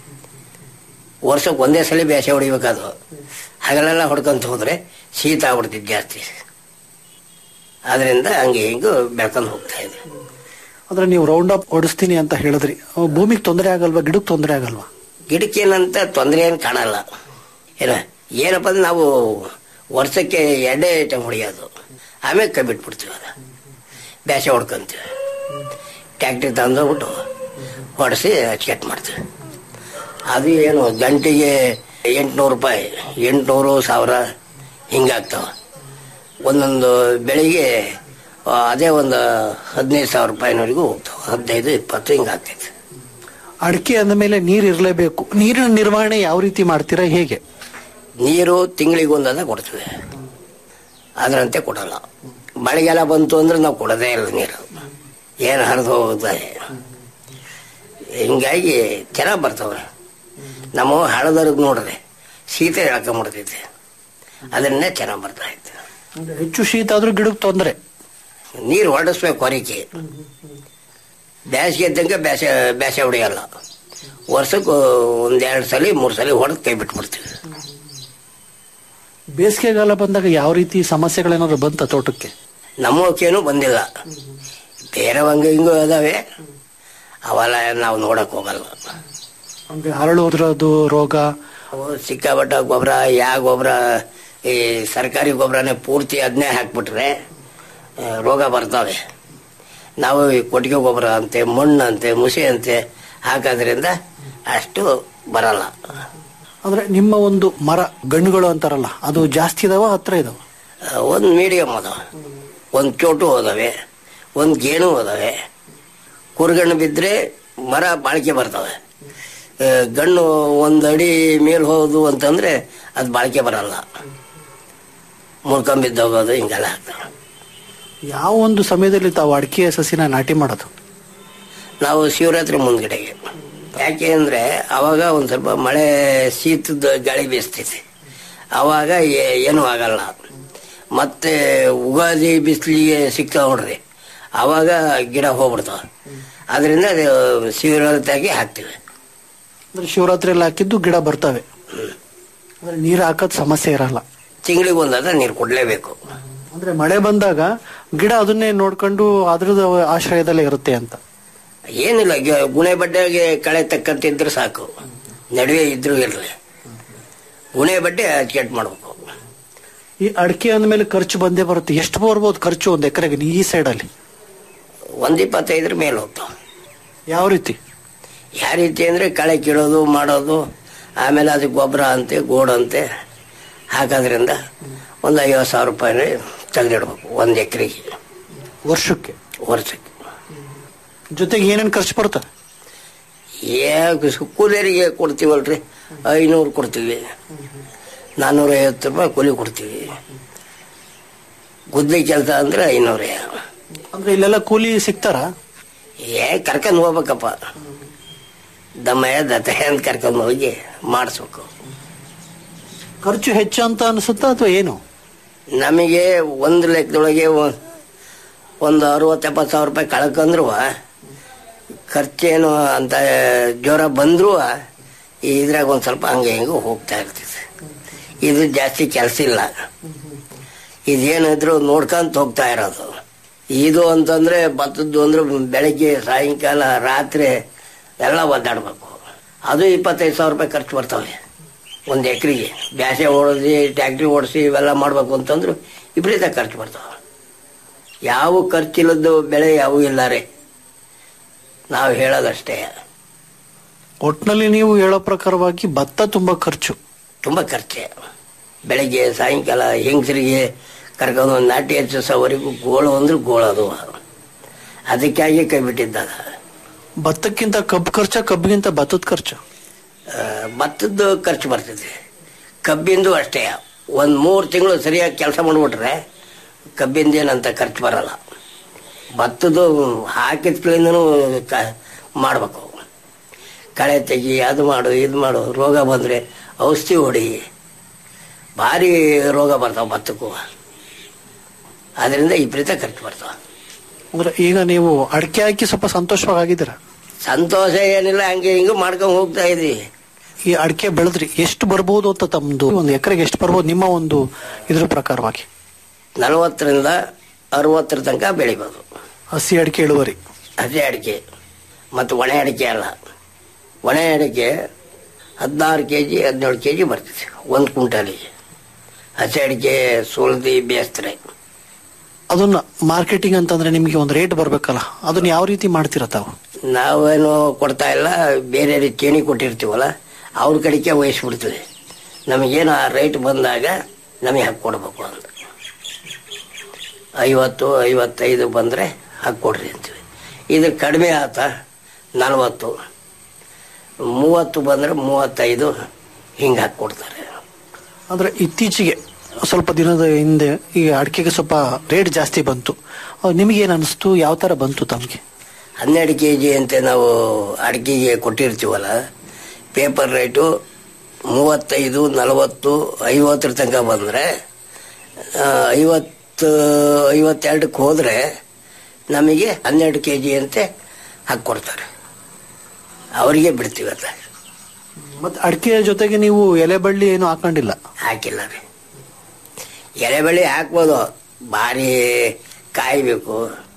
ವರ್ಷಕ್ಕೆ ಒಂದೇ ಸಲ ಬೇಸೆ ಹೊಡಿಬೇಕದು ಹಗಲೆಲ್ಲ ಹೊಡ್ಕೊಂತ ಹೋದ್ರೆ ಶೀತ ಆಗ್ಬಿಡ್ತಿತ್ತು ಜಾಸ್ತಿ ಅದರಿಂದ ಹಂಗೆ ಹಿಂಗೆ ಬೆಳ್ಕೊಂಡು ಹೋಗ್ತಾ ಇದೆ ಅಂದ್ರೆ ನೀವು ರೌಂಡ್ ಅಪ್ ಹೊಡಿಸ್ತೀನಿ ಅಂತ ಹೇಳಿದ್ರಿ ಅಹ್, ಭೂಮಿಗೆ ತೊಂದರೆ ಆಗಲ್ವಾ ಗಿಡಕ್ಕೆ ತೊಂದರೆ ಆಗಲ್ವಾ ಗಿಡಕ್ಕೇನಂತ ತೊಂದರೆ ಏನು ಕಾಣಲ್ಲ ಏನ ಏನಪ್ಪ ಅಂದ್ರೆ ನಾವು ವರ್ಷಕ್ಕೆ ಎರಡೇ ಐಟಮ್ ಹೊಡಿಯೋದು ಆಮೇಲೆ ಕೈ ಬಿಟ್ಬಿಡ್ತೀವಿ ಅದು ಬೇಸೆ ಹೊಡ್ಕೊಂತೀವಿ ಟ್ಯಾಕ್ಟ್ರಿ ತಂದೋಗ್ಬಿಟ್ಟು ಹೊಡೆಸಿ ಅಚ್ಕಟ್ ಮಾಡ್ತೀವಿ ಅದು ಏನು ಗಂಟೆಗೆ ಎಂಟುನೂರು ರೂಪಾಯಿ ಎಂಟುನೂರು ಸಾವಿರ ಹಿಂಗಾಗ್ತಾವ ಒಂದೊಂದು ಬೆಳಿಗ್ಗೆ ಆ, ಅದೇ ಒಂದು ಹದಿನೈದು ಸಾವಿರ ರೂಪಾಯಿನವರೆಗೂ ಹೋಗ್ತಾವೆ ಹದಿನೈದು ಇಪ್ಪತ್ತು ಹಿಂಗಾಗ್ತೈತೆ ಅಡಿಕೆ ಅಂದ ಮೇಲೆ ನೀರು ಇರಲೇಬೇಕು ನೀರಿನ ನಿರ್ವಹಣೆ ಯಾವ ರೀತಿ ಮಾಡ್ತೀರಾ ಹೇಗೆ ನೀರು ತಿಂಗಳಿಗೆ ಒಂದದ ಕೊಡ್ತೀವಿ ಅದರಂತೆ ಕೊಡಲ್ಲ ಮಳೆಗೆಲ್ಲ ಬಂತು ಅಂದ್ರೆ ನಾವು ಕೊಡೋದೇ ಇಲ್ಲ ನೀರು ಏನು ಹರಿದು ಹೋಗುತ್ತೆ ಹಿಂಗಾಗಿ ಚೆನ್ನಾಗಿ ಬರ್ತವೆ ನಮ್ಮ ಹಳದರ್ಗ್ ನೋಡ್ರಿ ಶೀತ ಹೇಳ್ಕೊಂಬಿಡ್ತೈತೆ ಅದನ್ನೇ ಚೆನ್ನಾಗಿ ಬರ್ತಾ ಇತ್ತು ಅಂದ್ರೆ ಹೆಚ್ಚು ಶೀತ ಆದ್ರೂ ಗಿಡಕ್ಕೆ ತೊಂದರೆ ನೀರು ಹೊಡೆಸ್ಬೇಕು ಹೊರಕ್ಕೆ ಬೇಸಿಗೆ ತನಕ ಬೇಸೆ ಬೇಸೆ ಹೊಡೆಯಲ್ಲ ವರ್ಷಕ್ಕೆ ಒಂದೆರಡು ಸಲ ಮೂರು ಸಲ ಹೊಡೆದು ಕೈ ಬಿಟ್ಬಿಡ್ತೀವಿ ಬೇಸಿಗೆಗಾಲ ಬಂದಾಗ ಯಾವ ರೀತಿ ಸಮಸ್ಯೆಗಳೇನಾದ್ರು ಬಂತ ತೋಟಕ್ಕೆ ನಮ್ಮಕ್ಕೇನು ಬಂದಿಲ್ಲ ಬೇರೆ ಹಂಗ ಹಿಂಗೂ ಅದಾವೆ ಅವೆಲ್ಲ ನಾವು ನೋಡಕ್ ಹೋಗಲ್ಲ ಅಂದ್ರೆ ಹರಳು ಉದುರೋದು ರೋಗ ಅವು ಸಿಕ್ಕಾಪಟ್ಟ ಗೊಬ್ಬರ ಯಾವ ಗೊಬ್ಬರ ಈ ಸರ್ಕಾರಿ ಗೊಬ್ಬರನೇ ಪೂರ್ತಿ ಅದನ್ನೇ ಹಾಕ್ಬಿಟ್ರೆ ಆ, ರೋಗ ಬರ್ತಾವೆ ನಾವು ಈ ಕೊಟ್ಟಿಗೆ ಗೊಬ್ಬರ ಅಂತೆ ಮಣ್ಣು ಅಂತೆ ಮುಸಿ ಅಂತೆ ಹಾಕೋದ್ರಿಂದ ಅಷ್ಟು ಬರಲ್ಲ ಅಂದ್ರೆ ನಿಮ್ಮ ಒಂದು ಮರ ಗಣ್ಣುಗಳು ಅಂತಾರಲ್ಲ ಅದು ಜಾಸ್ತಿ ಇದಾವ ಹತ್ರ ಇದಾವ ಒಂದು ಮೀಡಿಯಮ್ ಅದಾವ ಒಂದು ಚೋಟು ಅದಾವೆ ಒಂದು ಗೇಣು ಅದಾವೆ ಕುರುಗಣ್ಣು ಬಿದ್ದರೆ ಮರ ಬಾಳಿಕೆ ಬರ್ತವೆ ಆ, ಗಣ್ಣು ಒಂದು ಅಡಿ ಮೇಲ್ ಹೋದು ಅಂತಂದ್ರೆ ಅದು ಬಾಳಿಕೆ ಬರಲ್ಲ ಮುರ್ಕೊಂಬಿದ್ದೋಗೋದು ಹಿಂಗೆಲ್ಲ ಆಗ್ತವೆ ಯಾವ ಒಂದು ಸಮಯದಲ್ಲಿ ತಾವು ಅಡಿಕೆ ಸಸಿನ ನಾಟಿ ಮಾಡೋದು ನಾವು ಶಿವರಾತ್ರಿ ಮುಂದ್ಗಡೆಗೆ ಯಾಕೆ ಅಂದ್ರೆ ಅವಾಗ ಒಂದ್ ಸ್ವಲ್ಪ ಮಳೆ ಶೀತದ ಗಾಳಿ ಬೀಸ್ತೈತಿ ಅವಾಗ ಏ- ಏನೂ ಆಗಲ್ಲ ಮತ್ತೆ ಉಗಾದಿ ಬಿಸಿಲಿಗೆ ಸಿಗ್ತಾವ ನೋಡ್ರಿ ಅವಾಗ ಗಿಡ ಹೋಗ್ಬಿಡ್ತಾವ ಅದರಿಂದ ಅದು ಶಿವರಾತ್ರಿಯಾಗಿ ಹಾಕ್ತಿವಿ ಅಂದ್ರೆ ಶಿವರಾತ್ರಿ ಎಲ್ಲ ಹಾಕಿದ್ದು ಗಿಡ ಬರ್ತವೆ ಅಂದ್ರೆ ನೀರು ಹಾಕೋದ್ ಸಮಸ್ಯೆ ಇರಲ್ಲ ತಿಂಗಳಿಗೆ ಒಂದಾದ ನೀರು ಕೊಡ್ಲೇಬೇಕು ಅಂದ್ರೆ ಮಳೆ ಬಂದಾಗ ಗಿಡ ಅದನ್ನೇ ನೋಡ್ಕೊಂಡು ಅದ್ರದ್ದು ಆಶ್ರಯದಲ್ಲೇ ಇರುತ್ತೆ ಅಂತ ಏನಿಲ್ಲ ಗ- ಗುಣೆ ಬಡ್ಡೆಗೆ ಕಳೆ ತಕ್ಕಂತಿದ್ರೆ ಸಾಕು ನಡುವೆ ಇದ್ರು ಇರ್ಲಿ ಗುಣೆ ಬಡ್ಡೆ ಅಚ್ಕೆಟ್ ಮಾಡ್ಬೇಕು ಈ ಅಡಿಕೆ ಅಂದ್ಮೇಲೆ ಖರ್ಚು ಬಂದೇ ಬರುತ್ತೆ ಎಷ್ಟು ಬರ್ಬೋದು ಖರ್ಚು ಒಂದು ಎಕರೆಗೆ ಈ ಸೈಡ್ ಅಲ್ಲಿ ಒಂದ್ ಇಪ್ಪತ್ತೈದರ ಮೇಲೆ ಹೋಗ್ತಾವ ಯಾವ ರೀತಿ ಯಾವ ರೀತಿ ಅಂದ್ರೆ ಕಳೆ ಕೀಳೋದು ಮಾಡೋದು ಆಮೇಲೆ ಅದಕ್ಕೆ ಗೊಬ್ಬರ ಅಂತೆ ಗೋಡಂತೆ ಹಾಕೋದ್ರಿಂದ ಒಂದು ಐವತ್ತು ಸಾವಿರ ರೂಪಾಯಿ ತೆಗೆದಿಡ್ಬೇಕು ಒಂದು ಎಕರೆಗೆ ವರ್ಷಕ್ಕೆ ವರ್ಷಕ್ಕೆ ಜೊತೆಗೆ ಏನೇನು ಖರ್ಚು ಬರ್ತದೆ ಏ ಕೂಲಿಯರಿಗೆ ಕೊಡ್ತೀವಲ್ರಿ ಐನೂರು ಕೊಡ್ತೀವಿ ನಾನ್ನೂರ ಐವತ್ತು ರೂಪಾಯಿ ಕೂಲಿ ಕೊಡ್ತೀವಿ ಗುದ್ಲಿ ಕೆಲಸ ಅಂದ್ರೆ ಐನೂರ ಅಂದ್ರೆ ಇಲ್ಲೆಲ್ಲ ಕೂಲಿ ಸಿಗ್ತಾರ ಏ ಕರ್ಕೊಂಡು ಹೋಗ್ಬೇಕಪ್ಪ ದಮ್ಮಯ್ಯ ದತ್ತಯ್ಯ ಅಂತ ಕರ್ಕೊಂಡು ಹೋಗಿ ಮಾಡಿಸ್ಬೇಕು ಖರ್ಚು ಹೆಚ್ಚು ಅಂತ ಅನ್ಸುತ್ತಾ ಅಥವಾ ಏನು ನಮಗೆ ಒಂದು ಲೆಕ್ಕದೊಳಗೆ ಒ- ಒಂದು ಅರವತ್ತು ಎಪ್ಪತ್ತು ಸಾವಿರ ರೂಪಾಯಿ ಕಳ್ಕೊಂಡ್ರು ಖರ್ಚೇನು ಅಂತ ಜ್ವರ ಬಂದ್ರು ಇದ್ರಾಗ ಒಂದು ಸ್ವಲ್ಪ ಹಂಗೆ ಹಿಂಗೆ ಹೋಗ್ತಾ ಇರ್ತೈತೆ ಇದು ಜಾಸ್ತಿ ಕೆಲಸ ಇಲ್ಲ ಇದೇನಿದ್ರು ನೋಡ್ಕೊಂತ ಹೋಗ್ತಾ ಇರೋದು ಇದು ಅಂತಂದ್ರೆ ಭತ್ತದ್ದು ಅಂದ್ರೆ ಬೆಳಗ್ಗೆ ಸಾಯಂಕಾಲ ರಾತ್ರಿ ಎಲ್ಲ ಒದ್ದಾಡ್ಬೇಕು ಅದು ಇಪ್ಪತ್ತೈದು ಸಾವಿರ ರೂಪಾಯಿ ಖರ್ಚು ಬರ್ತವೆ ಒಂದು ಎಕರೆಗೆ ಬ್ಯಾಸೆ ಓಡಿಸಿ ಟ್ಯಾಕ್ಟ್ರಿ ಓಡಿಸಿ ಇವೆಲ್ಲ ಮಾಡ್ಬೇಕು ಅಂತಂದ್ರು ವಿಪರೀತ ಖರ್ಚು ಬರ್ತಾವೆ ಯಾವ ಖರ್ಚಿಲ್ಲದ್ದು ಬೆಳೆ ಯಾವೂ ಇಲ್ಲ ರೀ ನಾವು ಹೇಳೋದಷ್ಟೇ ಒಟ್ನಲ್ಲಿ ನೀವು ಹೇಳೋ ಪ್ರಕಾರವಾಗಿ ಭತ್ತ ತುಂಬಾ ಖರ್ಚು ತುಂಬಾ ಖರ್ಚೆ ಬೆಳಗ್ಗೆ ಸಾಯಂಕಾಲ ಹೆಂಗಸರಿಗೆ ಕರ್ಕೊಂಡು ಒಂದು ನಾಟಿ ಹಚ್ಚಿಸೋವರೆಗೂ ಗೋಳು ಅಂದ್ರೆ ಗೋಳದು ಅದಕ್ಕಾಗಿ ಕೈ ಬಿಟ್ಟಿದ್ದಾಗ ಭತ್ತಕ್ಕಿಂತ ಕಬ್ಬು ಖರ್ಚ ಕಬ್ಬಿಗಿಂತ ಭತ್ತದ ಖರ್ಚು ಭತ್ತದ್ದು ಖರ್ಚು ಬರ್ತದೆ ಕಬ್ಬಿಂದು ಅಷ್ಟೇ ಒಂದು ಮೂರು ತಿಂಗಳು ಸರಿಯಾಗಿ ಕೆಲಸ ಮಾಡಿಬಿಟ್ರೆ ಕಬ್ಬಿಂದ ಏನಂತ ಖರ್ಚು ಬರಲ್ಲ ಭತ್ತದ್ದು ಹಾಕಿದ ಕಡೆಯಿಂದನೂ ಕ ಮಾಡಬೇಕು ಕಳೆ ತೆಗಿ ಅದು ಮಾಡು ಇದು ಮಾಡು ರೋಗ ಬಂದರೆ ಔಷಧಿ ಹೊಡಿ ಭಾರಿ ರೋಗ ಬರ್ತಾವೆ ಭತ್ತಕ್ಕೂ ಅದರಿಂದ ವಿಪರೀತ ಖರ್ಚು ಬರ್ತಾವೆ ಅಂದ್ರೆ ಈಗ ನೀವು ಅಡಿಕೆ ಹಾಕಿ ಸ್ವಲ್ಪ ಸಂತೋಷವಾಗಿದ್ದೀರಾ ಸಂತೋಷ ಏನಿಲ್ಲ ಹಂಗೆ ಹಿಂಗೆ ಮಾಡ್ಕೊಂಡು ಹೋಗ್ತಾ ಇದೀವಿ ಈ ಅಡಿಕೆ ಬೆಳೆದ್ರಿ ಎಷ್ಟು ಬರ್ಬೋದು ಅಂತ ತಮ್ಮದು ಒಂದು ಎಕರೆಗೆ ಎಷ್ಟು ಬರ್ಬೋದು ನಿಮ್ಮ ಒಂದು ಇದ್ರ ಪ್ರಕಾರವಾಗಿ ನಲವತ್ತರಿಂದ ಅರವತ್ತರ ತನಕ ಬೆಳಿಬೋದು ಹಸಿ ಅಡಿಕೆ ಇಳುವರಿ ಹಸಿ ಅಡಿಕೆ ಮತ್ತು ಒಣ ಅಡಿಕೆ ಅಲ್ಲ ಒಣ ಅಡಿಕೆ ಹದಿನಾರು ಕೆ ಜಿ ಹದಿನೇಳು ಕೆ ಜಿ ಬರ್ತದೆ ಒಂದು ಕ್ವಿಂಟಾಲಿಗೆ ಹಸಿ ಅಡಿಕೆ ಸುಳ್ದಿ ಬೇಸ್ತ್ರೆ ಅದನ್ನ ಮಾರ್ಕೆಟಿಂಗ್ ಅಂತಂದ್ರೆ ನಿಮಗೆ ಒಂದು ರೇಟ್ ಬರ್ಬೇಕಲ್ಲ ಅದನ್ನ ಯಾವ ರೀತಿ ಮಾಡ್ತೀರಾ ತಾವು ನಾವೇನು ಕೊಡ್ತಾ ಇಲ್ಲ ಬೇರೆ ಚೇಣಿ ಕೊಟ್ಟಿರ್ತೀವಲ್ಲ ಅವ್ರ ಕಡೆಗೆ ವಹಿಸ್ಬಿಡ್ತೀವಿ ನಮಗೇನು ಆ ರೇಟ್ ಬಂದಾಗ ನಮಗೆ ಹಾಕ್ಕೊಡ್ಬೇಕು ಅಂತ ಐವತ್ತು ಐವತ್ತೈದು ಬಂದರೆ ಹಾಕ್ಕೊಡ್ರಿ ಅಂತೀವಿ ಇದು ಕಡಿಮೆ ಆತ ನಲವತ್ತು ಮೂವತ್ತು ಬಂದರೆ ಮೂವತ್ತೈದು ಹಿಂಗೆ ಹಾಕ್ಕೊಡ್ತಾರೆ ಅಂದ್ರೆ ಇತ್ತೀಚೆಗೆ ಸ್ವಲ್ಪ ದಿನದ ಹಿಂದೆ ಈ ಅಡಿಕೆಗೆ ಸ್ವಲ್ಪ ರೇಟ್ ಜಾಸ್ತಿ ಬಂತು ಅಹ್, ನಿಮಗೇನ್ ಅನಿಸ್ತು ಯಾವ ತರ ಬಂತು ತಮಗೆ ಹನ್ನೆರಡು ಕೆ ಜಿ ಅಂತ ನಾವು ಅಡಿಕೆಗೆ ಕೊಟ್ಟಿರ್ತೀವಲ್ಲ ಪೇಪರ್ ರೇಟು ಮೂವತ್ತೈದು ನಲವತ್ತು ಐವತ್ತರ ತನಕ ಬಂದರೆ ಐವತ್ತು ಐವತ್ತೆರಡಕ್ಕೆ ಹೋದರೆ ನಮಗೆ ಹನ್ನೆರಡು ಕೆ ಜಿ ಅಂತೆ ಹಾಕ್ಕೊಡ್ತಾರೆ ಅವರಿಗೆ ಬಿಡ್ತೀವಿ ಅದ ಮತ್ತೆ ಅಡಿಕೆ ಜೊತೆಗೆ ನೀವು ಎಲೆ ಬಳ್ಳಿ ಏನು ಹಾಕೊಂಡಿಲ್ಲ ಹಾಕಿಲ್ಲ ರೀ ಎಲೆಬಳ್ಳಿ ಹಾಕ್ಬೋದು ಭಾರಿ ಕಾಯಬೇಕು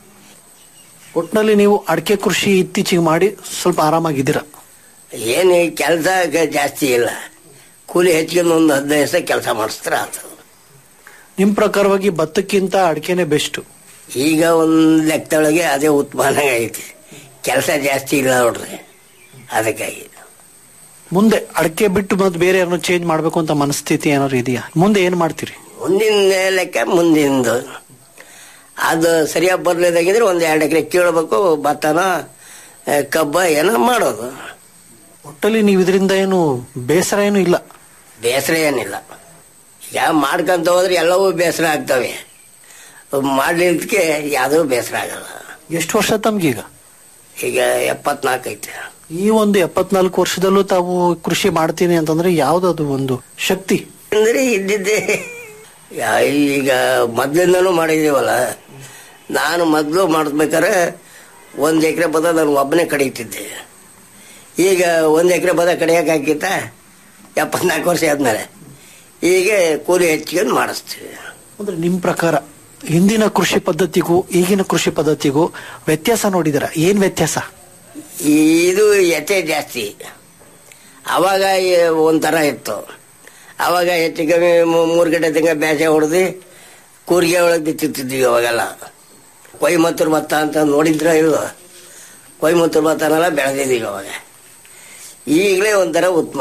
ಒಟ್ನಲ್ಲಿ ನೀವು ಅಡಿಕೆ ಕೃಷಿ ಇತ್ತೀಚೆಗೆ ಮಾಡಿ ಸ್ವಲ್ಪ ಆರಾಮಾಗಿದ್ದೀರಾ ಏನು ಕೆಲಸ ಜಾಸ್ತಿ ಇಲ್ಲ ಕೂಲಿ ಹೆಚ್ಚಿಗೆ ಒಂದು ಹದಿನೈದು ದಿವಸ ಕೆಲಸ ಮಾಡಿಸ್ತಾರೆ ಆತದ ನಿಮ್ ಪ್ರಕಾರವಾಗಿ ಭತ್ತಕ್ಕಿಂತ ಅಡಿಕೆನೆ ಬೆಸ್ಟ್ ಈಗ ಒಂದು ಲೆಕ್ಕದೊಳಗೆ ಅದೇ ಉತ್ಪನ್ನ ಐತಿ ಕೆಲಸ ಜಾಸ್ತಿ ಇಲ್ಲ ನೋಡ್ರಿ ಅದಕ್ಕಾಗಿ ಮುಂದೆ ಅಡಿಕೆ ಬಿಟ್ಟು ಮತ್ತೆ ಬೇರೆ ಏನೋ ಚೇಂಜ್ ಮಾಡ್ಬೇಕು ಅಂತ ಮನಸ್ಥಿತಿ ಏನಾದ್ರು ಇದೆಯಾ ಮುಂದೆ ಏನ್ ಮಾಡ್ತೀರಿ ಮುಂದಿನ ಲೆಕ್ಕ ಮುಂದಿಂದು ಅದು ಸರಿಯಾಗಿ ಬರ್ಲಿದಾಗಿದ್ರೆ ಒಂದು ಎರಡು ಎಕರೆ ಕೀಳ್ಬೇಕು ಭತ್ತನ ಆ, ಕಬ್ಬ ಏನೋ ಮಾಡೋದು ಒಟ್ಟಲ್ಲಿ ನೀವು ಇದರಿಂದ ಏನು ಬೇಸರ ಏನು ಇಲ್ಲ ಬೇಸರ ಏನಿಲ್ಲ ಈಗ ಮಾಡ್ಕೊಂತ ಹೋದ್ರೆ ಎಲ್ಲವೂ ಬೇಸರ ಆಗ್ತವೆ ಮಾಡ್ಲಿಕ್ಕೆ ಯಾವುದೂ ಬೇಸರ ಆಗಲ್ಲ ಎಷ್ಟು ವರ್ಷ ತಮ್ಗೀಗ ಈಗ ಎಪ್ಪತ್ನಾಲ್ಕು ಐತೆ ಈ ಒಂದು ಎಪ್ಪತ್ನಾಲ್ಕು ವರ್ಷದಲ್ಲೂ ತಾವು ಕೃಷಿ ಮಾಡ್ತೀನಿ ಅಂತಂದ್ರೆ ಯಾವ್ದದು ಒಂದು ಶಕ್ತಿ ಅಂದ್ರೆ ಇದ್ದಿದ್ದೆ ಯಾ- ಈಗ ಮೊದ್ಲಿಂದನೂ ಮಾಡಿದೀವಲ್ಲ ನಾನು ಮೊದಲು ಮಾಡಿಸ್ಬೇಕಾದ್ರೆ ಒಂದು ಎಕರೆ ಪದ ನಾನು ಒಬ್ಬನೇ ಕಡಿತಿದ್ದೆ ಈಗ ಒಂದು ಎಕರೆ ಪದ ಕಡಿಯಕ್ಕೆ ಹಾಕಿತ್ತ ಎಪ್ಪತ್ನಾಲ್ಕು ವರ್ಷ ಆದ್ಮೇಲೆ ಈಗ ಕೂಲಿ ಹೆಚ್ಚಿಗೆ ಮಾಡಿಸ್ತೀವಿ ಅಂದ್ರೆ ನಿಮ್ ಪ್ರಕಾರ ಹಿಂದಿನ ಕೃಷಿ ಪದ್ಧತಿಗೂ ಈಗಿನ ಕೃಷಿ ಪದ್ಧತಿಗೂ ವ್ಯತ್ಯಾಸ ನೋಡಿದಿರ ಏನ್ ವ್ಯತ್ಯಾಸ ಇದು ಎತೆ ಜಾಸ್ತಿ ಅವಾಗ ಈ- ಒಂಥರ ಇತ್ತು ಅವಾಗ ಹೆಚ್ಚು ಕಮ್ಮಿ ಮೂ- ಮೂರು ಗಂಟೆ ತನಕ ಬೇಸೆ ಹೊಡೆದು ಕೂರಿಗೆ ಒಳಗೆ ಬಿತ್ತಿರ್ತಿದ್ವಿ ಅವಾಗೆಲ್ಲ ಕೊಯ್ಮತ್ತೂರು ಭತ್ತ ಅಂತ ನೋಡಿದ್ರ ಇಲ್ವ ಕೊಯ್ಮತ್ತೂರು ಭತ್ತನೆಲ್ಲ ಬೆಳೆದಿದ್ದೀವಿ ಅವಾಗ ಈಗಲೇ ಒಂಥರ ಉತ್ತಮ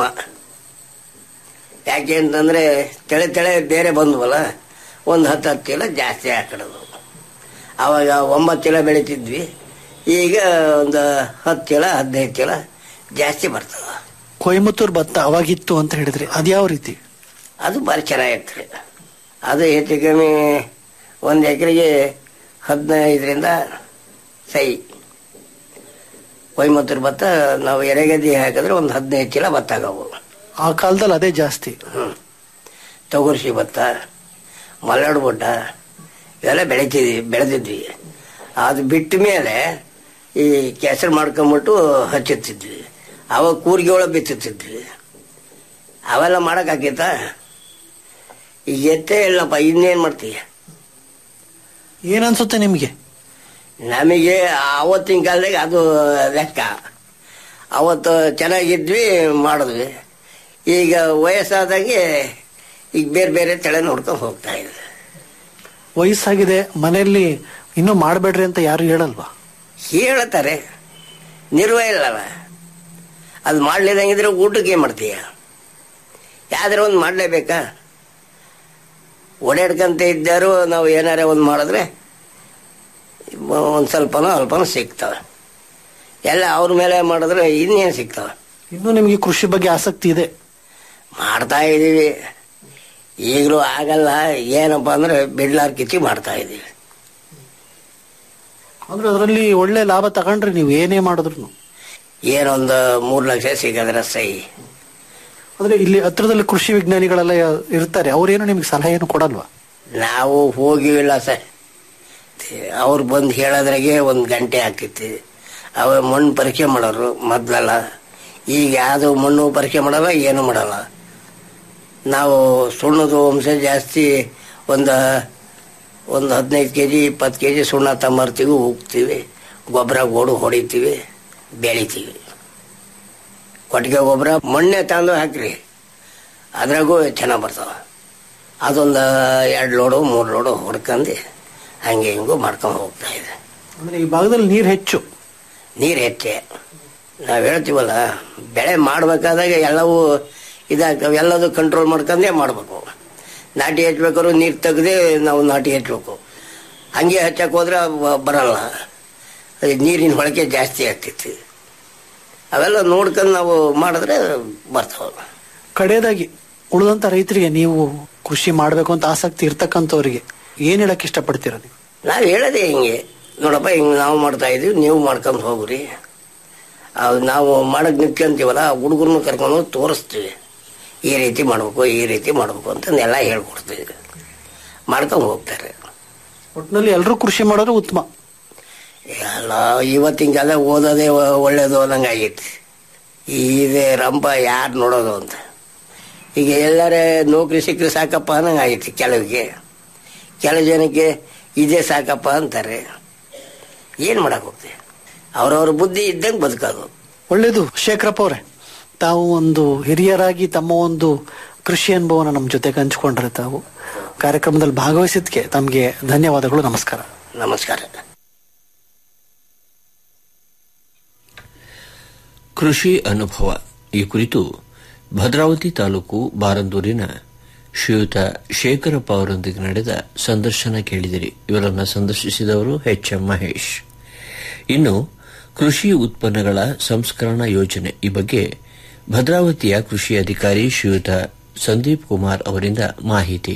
ಯಾಕೆ ಅಂತಂದ್ರೆ ತೆಳೆ ತೆಳೆ ಬೇರೆ ಬಂದ್ವಲ್ಲ ಒಂದು ಹತ್ತು ಹತ್ತು ಚೀಲ ಜಾಸ್ತಿ ಹಾಕಿಡೋದು ಅವಾಗ ಒಂಬತ್ತು ಚೀಲ ಬೆಳಿತಿದ್ವಿ ಈಗ ಒಂದು ಹತ್ತು ಚೀಲ ಹದಿನೈದು ಚೀಲ ಜಾಸ್ತಿ ಬರ್ತದ ಕೊಯಮತ್ತೂರ್ ಭತ್ತ ಅವಾಗಿತ್ತು ಅಂತ ಹೇಳಿದ್ರಿ ಅದ್ಯಾವ ರೀತಿ ಅದು ಭಾರಿ ಚೆನ್ನಾಗಿರ್ತದೆ ಅದು ಹೆಚ್ಚು ಕಮ್ಮಿ ಒಂದು ಎಕರೆಗೆ ಹದಿನೈದರಿಂದ ಸೈ ಕೊಯ್ಮತ್ತೂರು ಭತ್ತ ನಾವು ಎರೆಗದ್ದಿ ಹಾಕಿದ್ರೆ ಒಂದು ಹದಿನೈದು ಚೀಲ ಭತ್ತ ಆಗವು ಆ ಕಾಲದಲ್ಲಿ ಅದೇ ಜಾಸ್ತಿ ತೊಗರ್ಸಿ ಭತ್ತ ಮಲ್ನಾಡು ಬೊಡ್ಡ ಇವೆಲ್ಲ ಬೆಳಿತಿದ್ವಿ ಬೆಳೆದಿದ್ವಿ ಅದು ಬಿಟ್ಟ ಮೇಲೆ ಈ ಕೆಸರು ಮಾಡ್ಕೊಂಬಿಟ್ಟು ಹಚ್ಚುತ್ತಿದ್ವಿ ಅವಾಗ ಕೂರ್ಗೆ ಒಳಗೆ ಬಿತ್ತುತ್ತಿದ್ವಿ ಅವೆಲ್ಲ ಮಾಡೋಕ್ಕಾಕೈತ ಈಗ ಎತ್ತೇ ಇಲ್ಲಪ್ಪ ಇನ್ನೇನು ಮಾಡ್ತೀಯ ಏನ್ ಅನ್ಸುತ್ತೆ ನಿಮ್ಗೆ ನಮಗೆ ಆವತ್ತಿನ ಕಾಲದಾಗ ಅದು ಲೆಕ್ಕ ಅವತ್ತು ಚೆನ್ನಾಗಿದ್ವಿ ಮಾಡಿದ್ವಿ ಈಗ ವಯಸ್ಸಾದಾಗೆ ಈಗ ಬೇರೆ ಬೇರೆ ತಳೆ ನೋಡ್ಕೊಂಡು ಹೋಗ್ತಾ ಇದೆ ವಯಸ್ಸಾಗಿದೆ ಮನೆಯಲ್ಲಿ ಇನ್ನೂ ಮಾಡ್ಬೇಡ್ರಿ ಅಂತ ಯಾರು ಹೇಳಲ್ವಾ ಹೇಳ್ತಾರೆ ನಿರ್ವಹ ಇಲ್ಲಲ್ಲ ಅದು ಮಾಡ್ಲಿದಂಗಿದ್ರೆ ಊಟಕ್ಕೆ ಏನ್ ಮಾಡ್ತೀಯ ಯಾವ್ದಾರ ಒಂದು ಮಾಡ್ಲೇಬೇಕಾ ಓಡಾಡ್ಕಂತ ಇದ್ದಾರು ನಾವು ಏನಾರ ಒಂದು ಮಾಡಿದ್ರೆ ಒಂದು ಸ್ವಲ್ಪನೋ ಅಲ್ಪನೋ ಸಿಗ್ತವೆ ಎಲ್ಲ ಅವ್ರ ಮೇಲೆ ಮಾಡಿದ್ರೆ ಇನ್ನೇನು ಸಿಗ್ತವೆ ಇನ್ನು ನಿಮಗೆ ಕೃಷಿ ಬಗ್ಗೆ ಆಸಕ್ತಿ ಇದೆ ಮಾಡ್ತಾ ಇದೀವಿ ಈಗಲೂ ಆಗಲ್ಲ ಏನಪ್ಪ ಅಂದ್ರೆ ಬಿಡ್ಲಾರ್ ಕಿಚ್ಚಿ ಮಾಡ್ತಾ ಇದೀವಿ ಅಂದ್ರೆ ಅದರಲ್ಲಿ ಒಳ್ಳೆ ಲಾಭ ತಗೊಂಡ್ರಿ ನೀವು ಏನೇ ಮಾಡಿದ್ರು ಏನೊಂದು ಮೂರು ಲಕ್ಷ ಸಿಗದ್ರೆ ಸೈ ಅಂದ್ರೆ ಇಲ್ಲಿ ಹತ್ರದಲ್ಲಿ ಕೃಷಿ ವಿಜ್ಞಾನಿಗಳೆಲ್ಲ ಇರ್ತಾರೆ ಅವ್ರೇನು ನಿಮ್ಗೆ ಸಲಹೆ ಏನು ಕೊಡಲ್ವಾ ನಾವು ಹೋಗಿವಿಲ್ಲ ಸರ್ ಅವ್ರು ಬಂದು ಹೇಳೋದ್ರಾಗೆ ಒಂದು ಗಂಟೆ ಆಗ್ತಿತ್ತು ಅವ ಮಣ್ಣು ಪರೀಕ್ಷೆ ಮಾಡೋರು ಮೊದ್ಲೆಲ್ಲ ಈಗ ಯಾವುದು ಮಣ್ಣು ಪರೀಕ್ಷೆ ಮಾಡಲ್ಲ ಏನು ಮಾಡಲ್ಲ ನಾವು ಸುಣ್ಣದ ಅಂಶ ಜಾಸ್ತಿ ಒಂದು ಒಂದು ಹದಿನೈದು ಕೆ ಜಿ ಇಪ್ಪತ್ತು ಕೆ ಜಿ ಸುಣ್ಣ ತಗೊಂಬರ್ತೀವಿ ಹೋಗ್ತೀವಿ ಗೊಬ್ಬರ ಗೋಡು ಹೊಡಿತೀವಿ ಬೆಳಿತೀವಿ ಕೊಟ್ಟಿಗೆ ಗೊಬ್ಬರ ಮಣ್ಣೆ ತಂದು ಹಾಕ್ರಿ ಅದ್ರಾಗೂ ಚೆನ್ನಾಗಿ ಬರ್ತಾವ ಅದೊಂದು ಎರಡು ಲೋಡು ಮೂರು ಲೋಡು ಹೊಡ್ಕಂಡು ಹಂಗೆ ಹಿಂಗೂ ಮಾಡ್ಕೊಂಡು ಹೋಗ್ತಾ ಇದೆ ಅಂದ್ರೆ ಈ ಭಾಗದಲ್ಲಿ ನೀರು ಹೆಚ್ಚು ನೀರು ಹೆಚ್ಚೆ ನಾವು ಹೇಳ್ತೀವಲ್ಲ ಬೆಳೆ ಮಾಡಬೇಕಾದಾಗ ಎಲ್ಲವೂ ಇದಾಗ್ತವೆ ಎಲ್ಲದೂ ಕಂಟ್ರೋಲ್ ಮಾಡ್ಕೊಂಡೇ ಮಾಡಬೇಕು ನಾಟಿ ಹಚ್ಬೇಕಾದ್ರು ನೀರು ತೆಗ್ದೇ ನಾವು ನಾಟಿ ಹಚ್ಬೇಕು ಹಂಗೆ ಹಚ್ಚಕ್ಕೆ ಹೋದ್ರೆ ಬ- ಬರಲ್ಲ ಅದು ನೀರಿನ ಬಳಕೆ ಜಾಸ್ತಿ ಆಗ್ತೈತಿ ಅವೆಲ್ಲ ನೋಡ್ಕೊಂಡು ನಾವು ಮಾಡಿದ್ರೆ ಬರ್ತಾವ ಕಡೆಯದಾಗಿ ಉಳಿದಂತ ರೈತರಿಗೆ ನೀವು ಕೃಷಿ ಮಾಡ್ಬೇಕು ಅಂತ ಆಸಕ್ತಿ ಇರ್ತಕ್ಕಂಥವ್ರಿಗೆ ಏನ್ ಹೇಳಕ್ ಇಷ್ಟಪಡ್ತೀರ ನೀವು ನಾವು ಹೇಳೋದೇ ಹಿಂಗೆ ನೋಡಪ್ಪ ಹಿಂಗೆ ನಾವು ಮಾಡ್ತಾ ಇದೀವಿ ನೀವು ಮಾಡ್ಕೊಂಡು ಹೋಗ್ರಿ ಅದು ನಾವು ಮಾಡಕ್ ನಿಂತ್ಕೊಂತೀವಲ್ಲ ಹುಡುಗರನ್ನು ಕರ್ಕೊಂಡು ಹೋಗಿ ತೋರಿಸ್ತೀವಿ ಈ ರೀತಿ ಮಾಡ್ಬೇಕು ಈ ರೀತಿ ಮಾಡ್ಬೇಕು ಅಂತ ಎಲ್ಲ ಹೇಳ್ಕೊಡ್ತೀವಿ ಮಾಡ್ಕೊಂಡು ಹೋಗ್ತಾರೆ ಒಟ್ಟಿನಲ್ಲಿ ಎಲ್ಲರೂ ಕೃಷಿ ಮಾಡೋರು ಉತ್ತಮ ಎಲ್ಲ ಇವತ್ತಿನ ಕಾಲ ಓದೋದೇ ಒ- ಒಳ್ಳೇದು ಅನ್ನಂಗೆ ಆಗೈತಿ ಇದೇ ರಂಪ ಯಾರು ನೋಡೋದು ಅಂತ ಈಗ ಎಲ್ಲರೇ ನೌಕರಿ ಸಿಕ್ಕರೆ ಸಾಕಪ್ಪ ಅನ್ನಂಗೆ ಆಗೈತಿ ಕೆಲವಿಗೆ ಕೆಲವು ಜನಕ್ಕೆ ಇದೇ ಸಾಕಪ್ಪ ಅಂತಾರೆ ಏನು ಮಾಡಕ್ ಹೋಗ್ತೀವಿ ಅವ್ರವ್ರ ಬುದ್ಧಿ ಇದ್ದಂಗೆ ಬದುಕೋದು ಒಳ್ಳೇದು ಶೇಖರಪ್ಪ ಅವರೇ ತಾವು ಒಂದು ಹಿರಿಯರಾಗಿ ತಮ್ಮ ಒಂದು ಕೃಷಿ ಅನುಭವನ ನಮ್ಮ ಜೊತೆಗೆ ಹಂಚ್ಕೊಂಡ್ರೆ ತಾವು ಕಾರ್ಯಕ್ರಮದಲ್ಲಿ ಭಾಗವಹಿಸಿದ್ಕೆ ತಮಗೆ ಧನ್ಯವಾದಗಳು ನಮಸ್ಕಾರ ನಮಸ್ಕಾರ ಕೃಷಿ ಅನುಭವ ಈ ಕುರಿತು ಭದ್ರಾವತಿ ತಾಲೂಕು ಬಾರಂದೂರಿನ ಶ್ರೀಯುತ ಶೇಖರಪ್ಪ ಅವರೊಂದಿಗೆ ನಡೆದ ಸಂದರ್ಶನ ಕೇಳಿದಿರಿ ಇವರನ್ನು ಸಂದರ್ಶಿಸಿದವರು ಎಚ್ ಎಂ ಮಹೇಶ್ ಇನ್ನು ಕೃಷಿ ಉತ್ಪನ್ನಗಳ ಸಂಸ್ಕರಣಾ ಯೋಜನೆ ಈ ಬಗ್ಗೆ ಭದ್ರಾವತಿಯ ಕೃಷಿ ಅಧಿಕಾರಿ ಶ್ರೀಯುತ ಸಂದೀಪ್ ಕುಮಾರ್ ಅವರಿಂದ ಮಾಹಿತಿ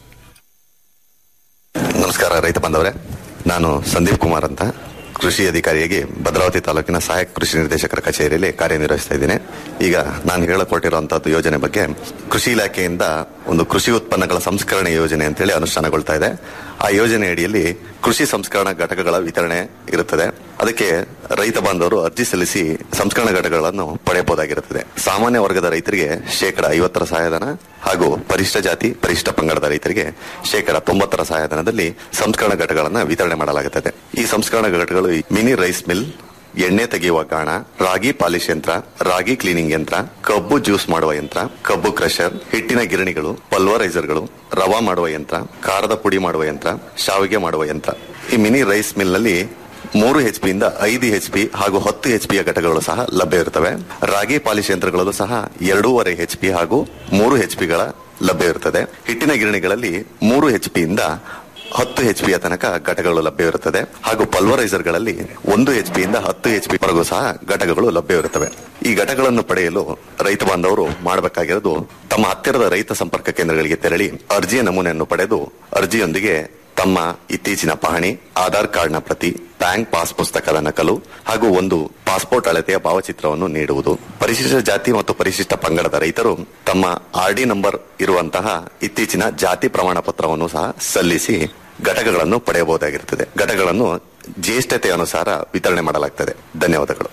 ನಮಸ್ಕಾರ ರೈತ ಬಾಂಧವರೇ ನಾನು ಸಂದೀಪ್ ಕುಮಾರ್ ಅಂತ ಕೃಷಿ ಅಧಿಕಾರಿಯಾಗಿ ಭದ್ರಾವತಿ ತಾಲೂಕಿನ ಸಹಾಯಕ ಕೃಷಿ ನಿರ್ದೇಶಕರ ಕಚೇರಿಯಲ್ಲಿ ಕಾರ್ಯನಿರ್ವಹಿಸ್ತಾ ಇದ್ದೇನೆ ಈಗ ನಾನು ಹೇಳಕೊಟ್ಟಿರುವಂತಹದ್ದು ಯೋಜನೆ ಬಗ್ಗೆ ಕೃಷಿ ಇಲಾಖೆಯಿಂದ ಒಂದು ಕೃಷಿ ಉತ್ಪನ್ನಗಳ ಸಂಸ್ಕರಣೆ ಯೋಜನೆ ಅಂತೇಳಿ ಅನುಷ್ಠಾನಗೊಳ್ತಾ ಇದೆ ಆ ಯೋಜನೆ ಅಡಿಯಲ್ಲಿ ಕೃಷಿ ಸಂಸ್ಕರಣಾ ಘಟಕಗಳ ವಿತರಣೆ ಇರುತ್ತದೆ ಅದಕ್ಕೆ ರೈತ ಬಾಂಧವರು ಅರ್ಜಿ ಸಲ್ಲಿಸಿ ಸಂಸ್ಕರಣಾ ಘಟಕಗಳನ್ನು ಪಡೆಯಬಹುದಾಗಿರುತ್ತದೆ ಸಾಮಾನ್ಯ ವರ್ಗದ ರೈತರಿಗೆ ಶೇಕಡ ಐವತ್ತರ ಸಹಾಯಧನ ಹಾಗೂ ಪರಿಶಿಷ್ಟ ಜಾತಿ ಪರಿಶಿಷ್ಟ ಪಂಗಡದ ರೈತರಿಗೆ ಶೇಕಡ ತೊಂಬತ್ತರ ಸಹಾಯಧನದಲ್ಲಿ ಸಂಸ್ಕರಣಾ ಘಟಕಗಳನ್ನು ವಿತರಣೆ ಮಾಡಲಾಗುತ್ತದೆ ಈ ಸಂಸ್ಕರಣಾ ಘಟಕಗಳು ಮಿನಿ ರೈಸ್ ಮಿಲ್ ಎಣ್ಣೆ ತೆಗೆಯುವ ಗಾಣ ರಾಗಿ ಪಾಲಿಶ್ ಯಂತ್ರ ರಾಗಿ ಕ್ಲೀನಿಂಗ್ ಯಂತ್ರ ಕಬ್ಬು ಜ್ಯೂಸ್ ಮಾಡುವ ಯಂತ್ರ ಕಬ್ಬು ಕ್ರಷರ್ ಹಿಟ್ಟಿನ ಗಿರಣಿಗಳು ಪಲ್ವರೈಸರ್ಗಳು ರವಾ ಮಾಡುವ ಯಂತ್ರ ಖಾರದ ಪುಡಿ ಮಾಡುವ ಯಂತ್ರ ಶಾವಿಗೆ ಮಾಡುವ ಯಂತ್ರ ಈ ಮಿನಿ ರೈಸ್ ಮಿಲ್ ನಲ್ಲಿ ಮೂರು ಎಚ್ ಪಿಯಿಂದ ಐದು ಎಚ್ ಪಿ ಹಾಗೂ ಹತ್ತು ಎಚ್ ಪಿಯ ಘಟಕಗಳು ಸಹ ಲಭ್ಯ ಇರುತ್ತವೆ ರಾಗಿ ಪಾಲಿಶ್ ಯಂತ್ರಗಳಲ್ಲೂ ಸಹ ಎರಡೂವರೆ ಎಚ್ ಪಿ ಹಾಗೂ ಮೂರು ಎಚ್ ಪಿಗಳ ಲಭ್ಯ ಇರುತ್ತದೆ ಹಿಟ್ಟಿನ ಗಿರಣಿಗಳಲ್ಲಿ ಮೂರು ಎಚ್ ಪಿಯಿಂದ ಹತ್ತು ಎಚ್ ಪಿಯ ತನಕ ಘಟಕಗಳು ಲಭ್ಯವಿರುತ್ತದೆ ಹಾಗೂ ಪಲ್ವರೈಸರ್ಗಳಲ್ಲಿ ಒಂದು ಎಚ್ ಪಿಯಿಂದ ಹತ್ತು ಎಚ್ ಪಿ ವರೆಗೂ ಸಹ ಘಟಕಗಳು ಲಭ್ಯವಿರುತ್ತವೆ ಈ ಘಟಕಗಳನ್ನು ಪಡೆಯಲು ರೈತ ಬಾಂಧವರು ಮಾಡಬೇಕಾಗಿರೋದು ತಮ್ಮ ಹತ್ತಿರದ ರೈತ ಸಂಪರ್ಕ ಕೇಂದ್ರಗಳಿಗೆ ತೆರಳಿ ಅರ್ಜಿಯ ನಮೂನೆಯನ್ನು ಪಡೆದು ಅರ್ಜಿಯೊಂದಿಗೆ ತಮ್ಮ ಇತ್ತೀಚಿನ ಪಹಣಿ ಆಧಾರ್ ಕಾರ್ಡ್ನ ಪ್ರತಿ ಬ್ಯಾಂಕ್ ಪಾಸ್ ಪುಸ್ತಕದ ನಕಲು ಹಾಗೂ ಒಂದು ಪಾಸ್ಪೋರ್ಟ್ ಅಳತೆಯ ಭಾವಚಿತ್ರವನ್ನು ನೀಡುವುದು ಪರಿಶಿಷ್ಟ ಜಾತಿ ಮತ್ತು ಪರಿಶಿಷ್ಟ ಪಂಗಡದ ರೈತರು ತಮ್ಮ ಆರ್ಡಿ ನಂಬರ್ ಇರುವಂತಹ ಇತ್ತೀಚಿನ ಜಾತಿ ಪ್ರಮಾಣ ಪತ್ರವನ್ನು ಸಹ ಸಲ್ಲಿಸಿ ಘಟಕಗಳನ್ನು ಪಡೆಯಬಹುದಾಗಿರುತ್ತದೆ ಘಟಕಗಳನ್ನು ಜ್ಯೇಷ್ಠತೆ ಅನುಸಾರ ವಿತರಣೆ ಮಾಡಲಾಗುತ್ತದೆ ಧನ್ಯವಾದಗಳು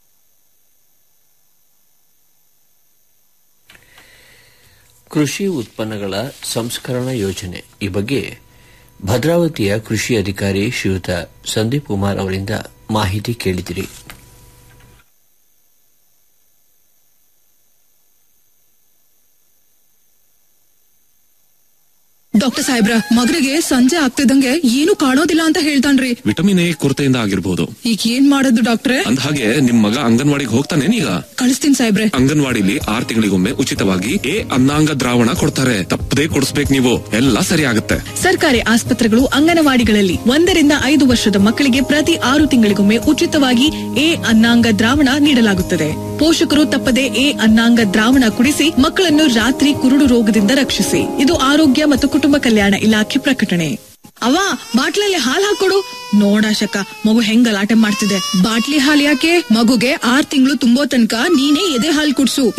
ಕೃಷಿ ಉತ್ಪನ್ನಗಳ ಸಂಸ್ಕರಣಾ ಯೋಜನೆ ಈ ಬಗ್ಗೆ ಭದ್ರಾವತಿಯ ಕೃಷಿ ಅಧಿಕಾರಿ ಶ್ರೀಯುತ ಸಂದೀಪ್ ಕುಮಾರ್ ಅವರಿಂದ ಮಾಹಿತಿ ಕೇಳಿದಿರಿ ಡಾಕ್ಟರ್ ಸಾಹೇಬ್ರ ಮಗನಿಗೆ ಸಂಜೆ ಆಗ್ತಿದಂಗೆ ಏನು ಕಾಣೋದಿಲ್ಲ ಅಂತ ಹೇಳ್ತಾನ್ರಿ ವಿಟಮಿನ್ ಎ ಕೊರತೆಯಿಂದ ಆಗಿರ್ಬೋದು ಈಗ ಏನ್ ಮಾಡೋದು ಡಾಕ್ಟ್ರೆ ಅಂದ ಹಾಗೆ ನಿಮ್ ಮಗ ಅಂಗನವಾಡಿಗೆ ಹೋಗ್ತಾನೇನೀಗ ಕಳಿಸ್ತೀನಿ ಸಾಹೇಬ್ರೆ ಅಂಗನವಾಡಿಲಿ ಆರ್ ತಿಂಗಳಿಗೊಮ್ಮೆ ಉಚಿತವಾಗಿ ಎ ಅನ್ನಾಂಗ ದ್ರಾವಣ ಕೊಡ್ತಾರೆ ತಪ್ಪದೇ ಕೊಡಿಸ್ಬೇಕು ನೀವು ಎಲ್ಲ ಸರಿ ಆಗುತ್ತೆ ಸರ್ಕಾರಿ ಆಸ್ಪತ್ರೆಗಳು ಅಂಗನವಾಡಿಗಳಲ್ಲಿ ಒಂದರಿಂದ ಐದು ವರ್ಷದ ಮಕ್ಕಳಿಗೆ ಪ್ರತಿ ಆರು ತಿಂಗಳಿಗೊಮ್ಮೆ ಉಚಿತವಾಗಿ ಎ ಅನ್ನಾಂಗ ದ್ರಾವಣ ನೀಡಲಾಗುತ್ತದೆ ಪೋಷಕರು ತಪ್ಪದೆ ಎ ಅನ್ನಾಂಗ ದ್ರಾವಣ ಕುಡಿಸಿ ಮಕ್ಕಳನ್ನು ರಾತ್ರಿ ಕುರುಡು ರೋಗದಿಂದ ರಕ್ಷಿಸಿ ಇದು ಆರೋಗ್ಯ ಮತ್ತು ಕುಟುಂಬ ಕಲ್ಯಾಣ ಇಲಾಖೆ ಪ್ರಕಟಣೆ ಅವ ಬಾಟ್ಲಲ್ಲಿ ಹಾಲ್ ಹಾಕೊಡು ನೋಡಾಶಕ ಮಗು ಹೆಂಗ್ ಗಲಾಟೆ ಮಾಡ್ತಿದೆ ಬಾಟ್ಲಿ ಹಾಲ್ ಯಾಕೆ ಮಗುಗೆ ಆರ್ ತಿಂಗಳು ತುಂಬೋ ತನಕ ನೀನೇ ಎದೆ ಹಾಲ್ ಕುಡ್ಸು